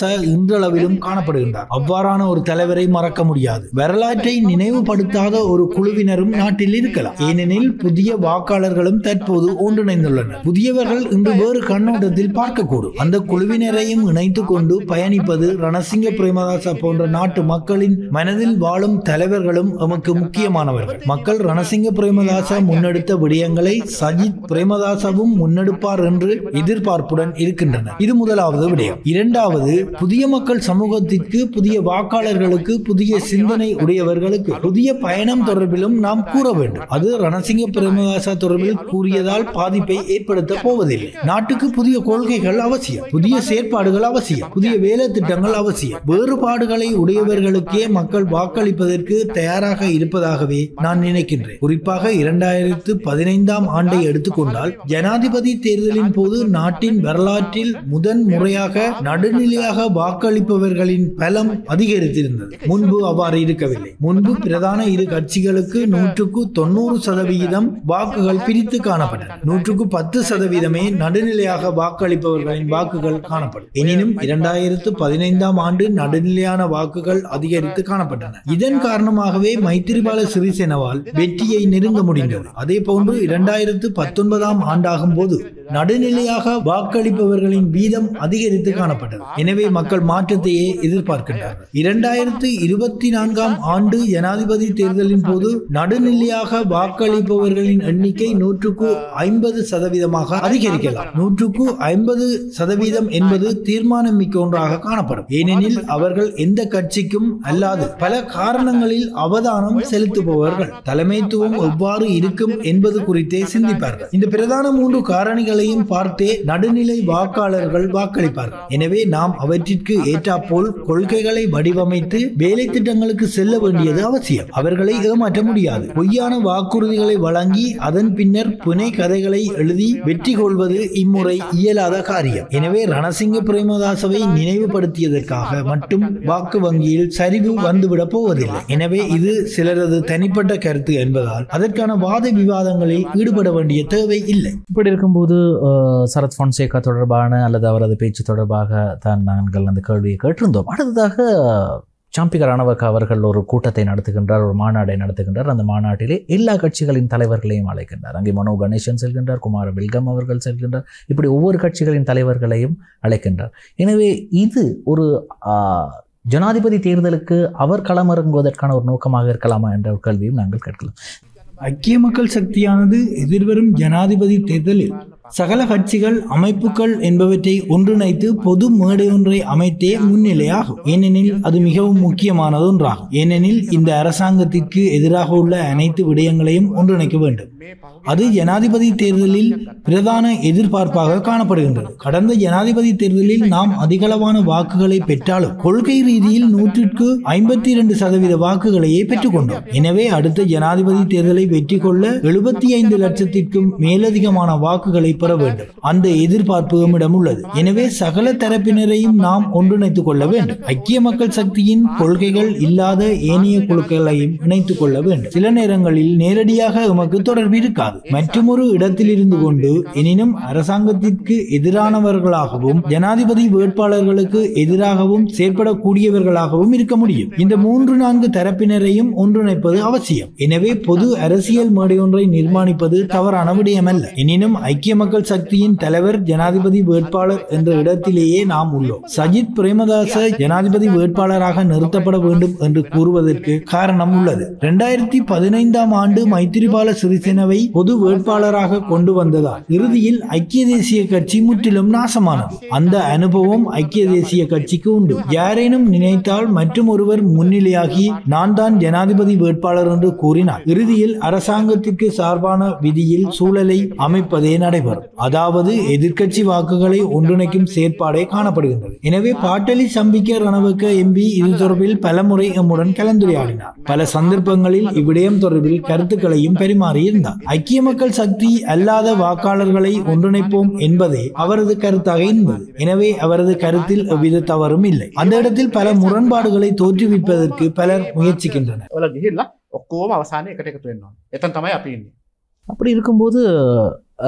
இன்றளவிலும் காணப்படுகின்றார் அவ்வாறான ஒரு தலைவரை மறக்க முடியாது வரலாற்றை நினைவுபடுத்தாத ஒரு குழுவினரும் நாட்டில் இருக்கலாம் ஏனெனில் புதிய வாக்காளர்களும் தற்போது ஒன்றிணைந்துள்ளனர் புதியவர்கள் இன்று வேறு கண்ணோட்டத்தில் பார்க்கக்கூடும் அந்த குழுவினரையும் இணைத்துக் கொண்டு பயணிப்பது ரணசிங்க பிரேமதாச போன்ற நாட்டு மக்களின் மனதில் வாழும் தலைவர்களும் எமக்கு முக்கியமானவர்கள் மக்கள் ரணசிங்க பிரேமதாச முன்னெடுத்த விடயங்களை சஜித் பிரேமதாசவும் முன்னெடுப்பார் என்று எதிர்பார்ப்புடன் இருக்கின்றனர் இது முதலாவது விடயம் இரண்டாவது புதிய மக்கள் சமூகத்திற்கு புதிய வாக்காளர்களுக்கு புதிய சிந்தனை உடையவர்களுக்கு புதிய பயணம் தொடர்பிலும் நாம் கூற வேண்டும் அது ரணசிங்க பிரேமதாச தொடர்பில் கூறியதால் பாதிப்பை ஏற்படுத்த போவதில்லை நாட்டுக்கு புதிய கொள்கைகள் அவசியம் புதிய செயற்பாடுகள் அவசியம் புதிய வேலை திட்டங்கள் அவசியம் வேறுபாடுகளை உடையவர்களுக்கே மக்கள் வாக்களிப்பதற்கு தயாராக இருப்பதாகவே நான் நினைக்கின்றேன் குறிப்பாக இரண்டாயிரத்து பதினைந்தாம் ஆண்டை எடுத்துக்கொண்டால் ஜனாதிபதி தேர்தலின் போது நாட்டின் வரலாற்றில் முதன் முறையாக நடுநிலையாக வாக்களிப்பவர்களின் பலம் அதிகரித்திருந்தது முன்பு அவ்வாறு இருக்கவில்லை முன்பு பிரதான இரு கட்சிகளுக்கு நூற்றுக்கு தொண்ணூறு சதவிகிதம் வாக்குகள் பிரித்து காணப்பட்டன நூற்றுக்கு பத்து சதவீதமே நடுநிலையாக வாக்களிப்பவர்களின் வாக்குகள் காணப்படும் எனினும் இரண்டாயிரத்து பதினைந்தாம் ஆண்டு நடுநிலையான வாக்குகள் அதிகரித்து காணப்பட்டன இதன் காரணமாகவே மைத்திரிபால சிறிசேனவால் வெற்றியை நெருங்க முடிந்தது அதே போன்று இரண்டாயிரத்து பத்தொன்பதாம் ஆண்டாகும் போது நடுநிலையாக வாக்களிப்பவர்களின் வீதம் அதிகரித்து காணப்பட்டது எனவே மக்கள் மாற்றத்தையே எதிர்பார்க்கின்றனர் இரண்டாயிரத்து இருபத்தி நான்காம் ஆண்டு ஜனாதிபதி தேர்தலின் போது நடுநிலையாக வாக்களிப்பவர்களின் எண்ணிக்கை நூற்றுக்கு ஐம்பது சதவீதமாக அதிகரிக்கலாம் நூற்றுக்கு ஐம்பது சதவீதம் என்பது தீர்மானம் மிக்க ஒன்றாக காணப்படும் ஏனெனில் அவர்கள் எந்த கட்சிக்கும் அல்லாது பல காரணங்களில் அவதானம் செலுத்துபவர்கள் தலைமைத்துவம் எவ்வாறு இருக்கும் என்பது குறித்தே சிந்திப்பார்கள் இந்த பிரதான மூன்று காரணிகளையும் பார்த்தே நடுநிலை வாக்காளர்கள் வாக்களிப்பார்கள் எனவே நாம் அவற்றிற்கு ஏற்றாப்போல் கொள்கைகளை வடிவமைத்து வேலை திட்டங்களுக்கு செல்ல வேண்டியது அவசியம் அவர்களை ஏமாற்ற முடியாது பொய்யான வாக்குறுதிகளை வழங்கி அதன் பின்னர் புனை கதைகளை எழுதி வெற்றி கொள்வது இம்முறை இயலாத காரியம் எனவே ரணசிங்க பிரேமதாசவை நினைவுபடுத்தியதற்காக மட்டும் வாக்கு வங்கியில் சரிவு வந்துவிடப் போவதில்லை எனவே இது சிலரது தனிப்பட்ட கருத்து என்பதால் அதற்கான வாத விவாதங்களில் ஈடுபட வேண்டிய தேவை இல்லை இப்படி இருக்கும்போது அஹ், சரத் பொன்சேகா தொடர்பான அல்லது அவரது பேச்சு தொடர்பாக தான் நாங்கள் அந்த கேள்வியை கேட்டிருந்தோம் அடுத்ததாக சாம்பிக ரணவக் அவர்கள் ஒரு கூட்டத்தை நடத்துகின்றார் ஒரு மாநாடை நடத்துகின்றார் அந்த மாநாட்டிலே எல்லா கட்சிகளின் தலைவர்களையும் அழைக்கின்றார் அங்கே மனோ கணேசன் செல்கின்றார் குமார வெல்கம் அவர்கள் செல்கின்றார் இப்படி ஒவ்வொரு கட்சிகளின் தலைவர்களையும் அழைக்கின்றார் எனவே இது ஒரு ஆஹ், ஜனாதிபதி தேர்தலுக்கு அவர் களமிறங்குவதற்கான ஒரு நோக்கமாக இருக்கலாமா என்ற ஒரு கேள்வியும் நாங்கள் கேட்கலாம் ஐக்கிய மக்கள் சக்தியானது எதிர்வரும் ஜனாதிபதி தேர்தலில் சகல கட்சிகள் அமைப்புகள் என்பவற்றை ஒன்றிணைத்து பொது மேடை ஒன்றை அமைத்தே முன்னிலையாகும் ஏனெனில் அது மிகவும் முக்கியமானது ஒன்றாகும் ஏனெனில் இந்த அரசாங்கத்திற்கு எதிராக உள்ள அனைத்து விடயங்களையும் ஒன்றிணைக்க வேண்டும் அது ஜனாதிபதி தேர்தலில் பிரதான எதிர்பார்ப்பாக காணப்படுகின்றது கடந்த ஜனாதிபதி தேர்தலில் நாம் அதிகளவான வாக்குகளை பெற்றாலும் கொள்கை ரீதியில் நூற்றிற்கு ஐம்பத்தி இரண்டு சதவீத வாக்குகளையே பெற்றுக்கொண்டோம் எனவே அடுத்த ஜனாதிபதி தேர்தலை வெற்றி கொள்ள எழுபத்தி ஐந்து லட்சத்திற்கும் மேலதிகமான வாக்குகளை பெற வேண்டும் அந்த எதிர்பார்ப்பு நம்மிடம் உள்ளது எனவே சகல தரப்பினரையும் நாம் ஒன்றிணைத்துக் கொள்ள வேண்டும் ஐக்கிய மக்கள் சக்தியின் கொள்கைகள் இல்லாத ஏனைய குழுக்களையும் இணைத்துக் கொள்ள வேண்டும் சில நேரங்களில் நேரடியாக எமக்கு தொடர்பு இருக்காது மற்றொரு இடத்தில் இருந்து கொண்டு எனினும் அரசாங்கத்திற்கு எதிரானவர்களாகவும் ஜனாதிபதி வேட்பாளர்களுக்கு எதிராகவும் செயற்படக்கூடியவர்களாகவும் இருக்க முடியும் இந்த மூன்று நான்கு தரப்பினரையும் ஒன்றிணைப்பது அவசியம் எனவே பொது அரசியல் மேடை ஒன்றை நிர்மாணிப்பது தவறான விடயமல்ல எனினும் ஐக்கிய மக்கள் சக்தியின் தலைவர் ஜனாதிபதி வேட்பாளர் என்ற இடத்திலேயே நாம் உள்ளோம் சஜித் பிரேமதாச ஜனாதிபதி வேட்பாளராக நிறுத்தப்பட வேண்டும் என்று கூறுவதற்கு காரணம் உள்ளது இரண்டாயிரத்தி பதினைந்தாம் ஆண்டு மைத்திரிபால சிறிசேனவை பொது வேட்பாளராக கொண்டு வந்ததால் இறுதியில் ஐக்கிய தேசிய கட்சி முற்றிலும் நாசமானது அந்த அனுபவம் ஐக்கிய தேசிய கட்சிக்கு உண்டு யாரேனும் நினைத்தால் மற்றும் ஒருவர் முன்னிலையாகி நான் தான் ஜனாதிபதி வேட்பாளர் என்று கூறினார் இறுதியில் அரசாங்கத்திற்கு சார்பான விதியில் சூழலை அமைப்பதே நடைபெறும் அதாவது எதிர்க்கட்சி வாக்குகளை ஒன்றிணைக்கும் செயற்பாடே காணப்படுகின்றது எனவே பாட்டலி சம்பிக்க ரணவக்க எம்பி இது தொடர்பில் பலமுறை எம்முடன் கலந்துரையாடினார் பல சந்தர்ப்பங்களில் இவ்விடயம் தொடர்பில் கருத்துக்களையும் பரிமாறியிருந்தார் ஐக்கிய மக்கள் சக்தி அல்லாத வாக்காளர்களை ஒன்றிணைப்போம் என்பதே அவரது கருத்தாக இருந்தது எனவே அவரது கருத்தில் எவ்வித தவறும் இல்லை அந்த இடத்தில் பல முரண்பாடுகளை தோற்றுவிப்பதற்கு பலர் முயற்சிக்கின்றனர் වල ගිහිල්ලා ඔක්කෝම අවසානය එකට එකතු වෙන්නවා එතන් තමයි අපි ඉන්නේ அப்படி இருக்கும்போது அஹ்,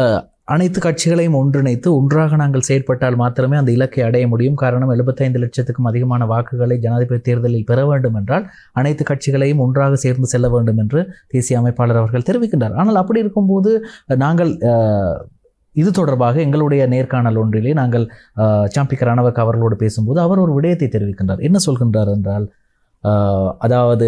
அனைத்து கட்சிகளையும் ஒன்றிணைத்து ஒன்றாக நாங்கள் செயற்பட்டால் மாத்திரமே அந்த இலக்கை அடைய முடியும் காரணம் எழுபத்தைந்து லட்சத்துக்கும் அதிகமான வாக்குகளை ஜனாதிபதி தேர்தலில் பெற வேண்டும் என்றால் அனைத்து கட்சிகளையும் ஒன்றாக சேர்ந்து செல்ல வேண்டும் என்று தேசிய அமைப்பாளர் அவர்கள் தெரிவிக்கின்றார் ஆனால் அப்படி இருக்கும்போது நாங்கள் அஹ், இது தொடர்பாக எங்களுடைய நேர்காணல் ஒன்றிலே நாங்கள் அஹ், சாம்பிக்க ரணவக் அவர்களோடு பேசும்போது அவர் ஒரு விடயத்தை தெரிவிக்கின்றார் என்ன சொல்கின்றார் என்றால் அஹ், அதாவது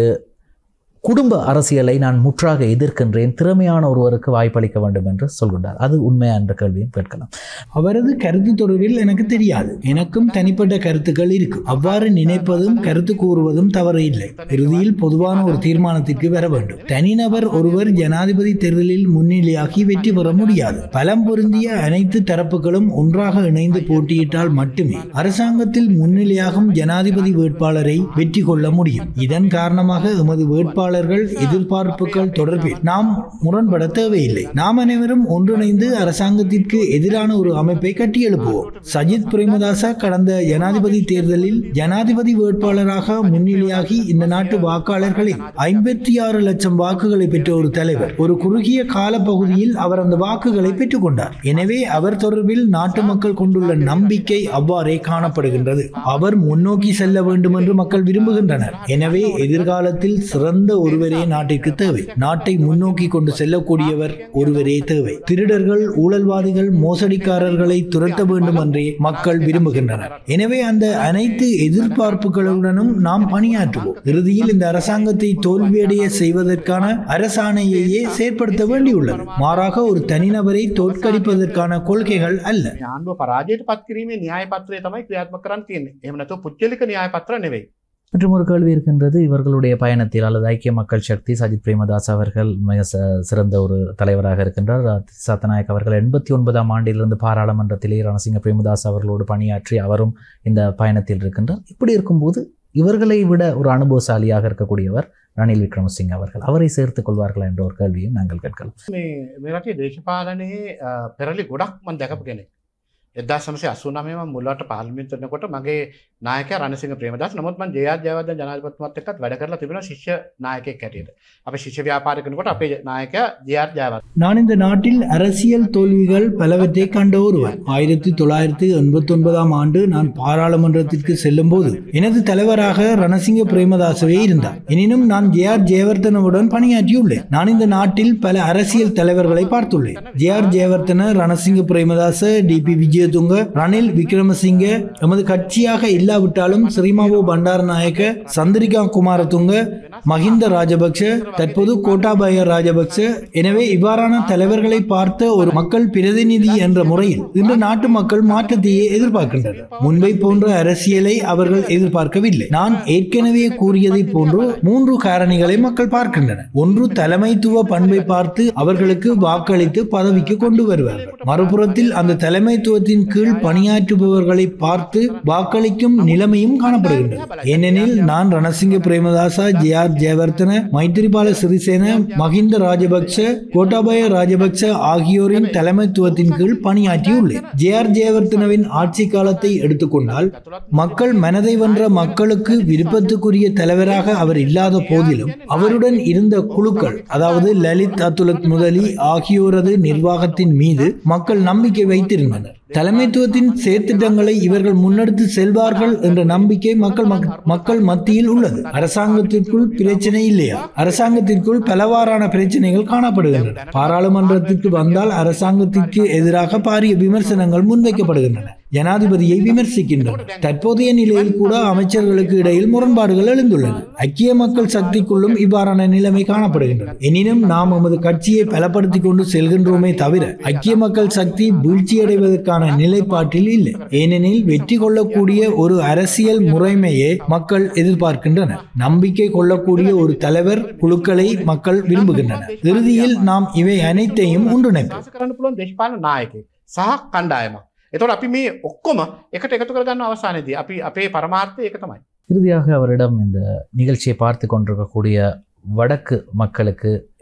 குடும்ப அரசியலை நான் முற்றாக எதிர்க்கின்றேன் திறமையான ஒருவருக்கு வாய்ப்பளிக்க வேண்டும் என்று சொல்கின்றார் அது உண்மையா என்ற கேள்வியும் கேட்கலாம் அவரது கருத்து தொடர்பில் எனக்கு தெரியாது எனக்கும் தனிப்பட்ட கருத்துக்கள் இருக்கு அவ்வாறு நினைப்பதும் கருத்து கூறுவதும் தவறு இல்லை இறுதியில் பொதுவான ஒரு தீர்மானத்திற்கு வர வேண்டும் தனிநபர் ஒருவர் ஜனாதிபதி தேர்தலில் முன்னிலையாகி வெற்றி பெற முடியாது பலம் பொருந்திய அனைத்து தரப்புகளும் ஒன்றாக இணைந்து போட்டியிட்டால் மட்டுமே அரசாங்கத்தில் முன்னிலையாகும் ஜனாதிபதி வேட்பாளரை வெற்றி கொள்ள முடியும் இதன் காரணமாக எமது வேட்பாளர்கள் எதிர்பார்ப்புகள் தொடர்பில் நாம் முரண்பட தேவையில்லை நாம் அனைவரும் ஒன்றிணைந்து அரசாங்கத்திற்கு எதிரான ஒரு அமைப்பை கட்டியெழுப்புவோம் சஜித் பிரேமதாசா கடந்த ஜனாதிபதி தேர்தலில் ஜனாதிபதி வேட்பாளராக முன்னிலையாகி இந்த நாட்டு வாக்காளர்களில் ஐம்பத்தி ஆறு லட்சம் வாக்குகளை பெற்ற ஒரு தலைவர் ஒரு குறுகிய காலப்பகுதியில் அவர் அந்த வாக்குகளை பெற்றுக் கொண்டார் எனவே அவர் தொடர்பில் நாட்டு மக்கள் கொண்டுள்ள நம்பிக்கை அவ்வாறே காணப்படுகின்றது அவர் முன்னோக்கி செல்ல வேண்டும் என்று மக்கள் விரும்புகின்றனர் எனவே எதிர்காலத்தில் சிறந்த ஒருவரே நாட்டிற்கு தேவை நாட்டை முன்னோக்கி கொண்டு செல்லக்கூடியவர் ஒருவரே தேவை திருடர்கள் ஊழல்வாதிகள் மோசடிக்காரர்களை துரத்த வேண்டும் என்றே மக்கள் விரும்புகின்றனர் எனவே அந்த அனைத்து எதிர்பார்ப்புகளுடனும் நாம் பணியாற்றுவோம் இறுதியில் இந்த அரசாங்கத்தை தோல்வியடைய செய்வதற்கான அரசாணையையே செயற்படுத்த வேண்டியுள்ளது மாறாக ஒரு தனிநபரை தோற்கடிப்பதற்கான கொள்கைகள் அல்ல ආණ්ඩුව පරාජයට පත් කිරීමේ න්‍යාය පත්‍රය තමයි ක්‍රියාත්මක කරන්න තියෙන්නේ. එහෙම නැතුව පුද්ගලික න්‍යාය පත්‍ර නෙවෙයි. மற்றும் ஒரு கேள்வி இருக்கின்றது இவர்களுடைய பயணத்தில் அல்லது ஐக்கிய மக்கள் சக்தி சஜித் பிரேமதாஸ் அவர்கள் மிக ச- சிறந்த ஒரு தலைவராக இருக்கின்றார் சத்தநாயக் அவர்கள் எண்பத்தி ஒன்பதாம் ஆண்டிலிருந்து பாராளுமன்றத்திலே ரணசிங்க பிரேமதாஸ் அவர்களோடு பணியாற்றி அவரும் இந்த பயணத்தில் இருக்கின்றார் இப்படி இருக்கும்போது இவர்களை விட ஒரு அனுபவசாலியாக இருக்கக்கூடியவர் ரணில் விக்ரமசிங்க அவர்கள் அவரை சேர்த்துக் கொள்வார்களா என்ற ஒரு கேள்வியும் நாங்கள் கேட்கலாம் මේ මේ රටේ දේශපාලනයේ අ, පෙරලි ගොඩක් මන් දැකපු කෙනෙක්. එදා සමසේ අසුනමම මුල්ලට පාර්මිතනකොට මගේ නායක රණසිංහ ප්‍රේමදාස් නමුත් මන් ජයත් ජයවර්ධන ජනාධිපතිතුමත් එක්කත් වැඩ කරලා තිබෙනවා ශිෂ්‍ය නායකයෙක් හැටියට. අපි ශිෂ්‍ය ව්‍යාපාරිකනකොට අපේ නායකයා ජයත් ජයවර්ධන. நான் இந்த நாட்டில் அரசியல் தோல்விகள் பலவற்றை கண்ட ஒருவர் ஆயிரத்தி தொள்ளாயிரத்தி எண்பத்தி ஒன்பதாம் ஆண்டு நான் பாராளுமன்றத்திற்கு செல்லும் போது எனது தலைவராக ரணசிங்க பிரேமதாசவே இருந்தார் எனினும் நான் ஜே ஆர் ஜெயவர்தனவுடன் பணியாற்றியுள்ளேன் நான் இந்த நாட்டில் பல அரசியல் தலைவர்களை பார்த்துள்ளேன் J R Jayewardene Ranasinghe Premadasa D B Wijetunga Ranil Wickremesinghe எமது கட்சியாக இல்லாவிட்டாலும் ஸ்ரீமாவோ பண்டாரநாயக்க சந்திரிகா குமாரதுங்க மஹிந்த ராஜபக்ஷ தற்போது கோட்டாபய ராஜபக்ஷ எனவே இவ்வாறான தலைவர்களை பார்த்த ஒரு மக்கள் பிரதிநிதி என்ற முறையில் இன்று நாட்டு மக்கள் மாற்றத்தையே எதிர்பார்க்கின்றனர் முன்பை போன்ற அரசியலை அவர்கள் எதிர்பார்க்கவில்லை நான் ஏற்கனவே கூறியதை போன்று மூன்று காரணிகளை மக்கள் பார்க்கின்றனர் ஒன்று தலைமைத்துவ பண்பை பார்த்து அவர்களுக்கு வாக்களித்து பதவிக்கு கொண்டு வருவார்கள் மறுபுறத்தில் அந்த தலைமைத்துவத்தின் கீழ் பணியாற்றுபவர்களை பார்த்து வாக்களிக்கும் நிலைமையும் காணப்படுகின்றது ஏனெனில் நான் ரணசிங்க பிரேமதாசா ஜே ஆர் ஜெயவர்தன மைத்திரிபால சிறிசேன மஹிந்த ராஜபக்ச கோட்டாபய ராஜபக்ச ஆகியோரின் தலைமைத்துவத்தின் கீழ் பணியாற்றியுள்ளேன் ஜே ஆர் ஜெயவர்தனவின் ஆட்சி காலத்தை எடுத்துக்கொண்டால் மக்கள் மனதை வென்ற மக்களுக்கு விருப்பத்துக்குரிய தலைவராக அவர் இல்லாத போதிலும் அவருடன் இருந்த குழுக்கள் அதாவது லலித் அத்துலத் முதலி ஆகியோரது நிர்வாகத்தின் மீது மக்கள் நம்பிக்கை வைத்திருந்தனர் தலைமைத்துவத்தின் செயற்திட்டங்களை இவர்கள் முன்னெடுத்து செல்வார்கள் என்ற நம்பிக்கை மக்கள் மக்- மக்கள் மத்தியில் உள்ளது அரசாங்கத்திற்குள் பிரச்சனை இல்லையா அரசாங்கத்திற்குள் பலவாறான பிரச்சனைகள் காணப்படுகின்றன பாராளுமன்றத்திற்கு வந்தால் அரசாங்கத்திற்கு எதிராக பாரிய விமர்சனங்கள் முன்வைக்கப்படுகின்றன ஜனாதிபதியை விமர்சிக்கின்றனர் தற்போதைய நிலையில் கூட அமைச்சர்களுக்கு இடையில் முரண்பாடுகள் எழுந்துள்ளன ஐக்கிய மக்கள் சக்திக்குள்ளும் இவ்வாறான நிலைமை காணப்படுகின்றன எனினும் நாம் நமது கட்சியை பலப்படுத்திக் கொண்டு செல்கின்றோமே தவிர ஐக்கிய மக்கள் சக்தி வீழ்ச்சியடைவதற்கான நிலைப்பாட்டில் இல்லை ஏனெனில் வெற்றி கொள்ளக்கூடிய ஒரு அரசியல் முறைமையை மக்கள் எதிர்பார்க்கின்றனர் நம்பிக்கை கொள்ளக்கூடிய ஒரு தலைவர் குழுக்களை மக்கள் விரும்புகின்றனர் இறுதியில் நாம் இவை அனைத்தையும் ஒன்றிணைப்போம் විශ්වාස කරන්න පුළුවන් දේශපාලන නායකයෙක් සහ කණ්ඩායමක්. එතකොට අපි මේ ඔක්කොම එකට එකතු කරගන්න අවසානයේදී අපි අපේ පරමාර්ථය ඒක තමයි. இறுதியாக அவரிடம் இந்த நிகழ்ச்சியை பார்த்து கொண்டிருக்கக்கூடிய வடக்கு மக்களுக்கு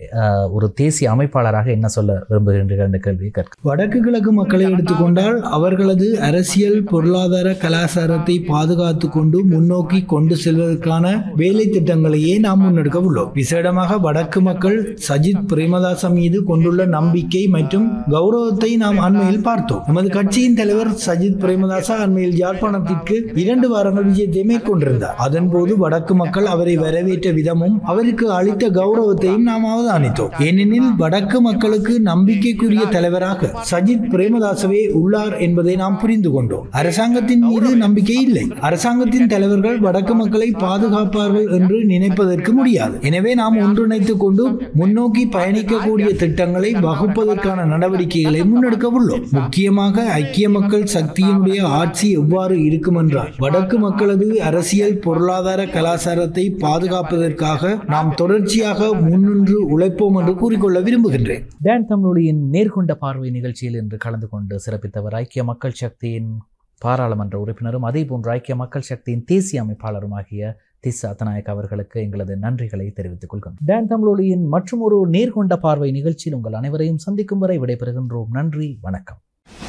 அஹ், ஒரு தேசிய அமைப்பாளராக என்ன சொல்ல விரும்புகின்றீர்கள் என்ற கேள்வியை கேட்க வடக்கு கிழக்கு மக்களை எடுத்துக்கொண்டால் அவர்களது அரசியல் பொருளாதார கலாச்சாரத்தை பாதுகாத்து கொண்டு முன்னோக்கி கொண்டு செல்வதற்கான வேலை திட்டங்களையே நாம் முன்னெடுக்க உள்ளோம் விசேடமாக வடக்கு மக்கள் சஜித் பிரேமதாச மீது கொண்டுள்ள நம்பிக்கை மற்றும் கௌரவத்தை நாம் அண்மையில் பார்த்தோம் நமது கட்சியின் தலைவர் சஜித் பிரேமதாசா அண்மையில் யாழ்ப்பாணத்திற்கு இரண்டு வாரங்கள் விஜயத்தை மேற்கொண்டிருந்தார் அதன்போது வடக்கு மக்கள் அவரை வரவேற்ற விதமும் அவருக்கு அளித்த கௌரவத்தையும் நாம் அவதானித்தோம் ஏனெனில் வடக்கு மக்களுக்கு நம்பிக்கைக்குரிய தலைவராக சஜித் பிரேமதாசவே உள்ளார் என்பதை நாம் புரிந்து கொண்டோம் அரசாங்கத்தின் மீது நம்பிக்கை இல்லை அரசாங்கத்தின் தலைவர்கள் வடக்கு மக்களை பாதுகாப்பார்கள் என்று நினைப்பதற்கு முடியாது எனவே நாம் ஒன்றிணைத்துக் கொண்டு முன்னோக்கி பயணிக்கக்கூடிய திட்டங்களை வகுப்பதற்கான நடவடிக்கைகளை முன்னெடுக்க உள்ளோம் முக்கியமாக ஐக்கிய மக்கள் சக்தியினுடைய ஆட்சி எவ்வாறு இருக்கும் என்றால் வடக்கு மக்களது அரசியல் பொருளாதார கலாச்சாரத்தை பாதுகாப்பதற்காக நாம் தொடர்ச்சியாக முன்னின்று உழைப்போம் என்று கூறிக்கொள்ள விரும்புகின்றேன் டேன் தமிழொலியின் நேர்கொண்ட பார்வை நிகழ்ச்சியில் இன்று கலந்து கொண்டு சிறப்பித்தவர் ஐக்கிய மக்கள் சக்தியின் பாராளுமன்ற உறுப்பினரும் அதே போன்று ஐக்கிய மக்கள் சக்தியின் தேசிய அமைப்பாளருமாகிய திஸ் அத்தநாயக் அவர்களுக்கு எங்களது நன்றிகளை தெரிவித்துக் கொள்கிறோம் டேன் தமிழொலியின் மற்றும் ஒரு நேர்கொண்ட பார்வை நிகழ்ச்சியில் உங்கள் அனைவரையும் சந்திக்கும் வரை விடைபெறுகின்றோம் நன்றி வணக்கம்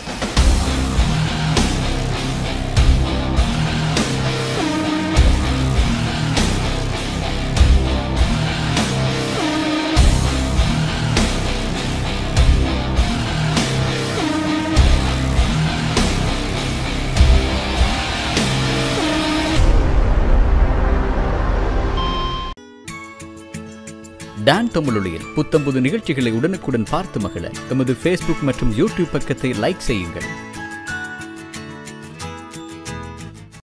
டான் தமிழொலியில் புத்தம்புது நிகழ்ச்சிகளை உடனுக்குடன் பார்த்து மகிழ எமது ஃபேஸ்புக் மற்றும் யூடியூப் பக்கத்தை லைக் செய்யுங்கள்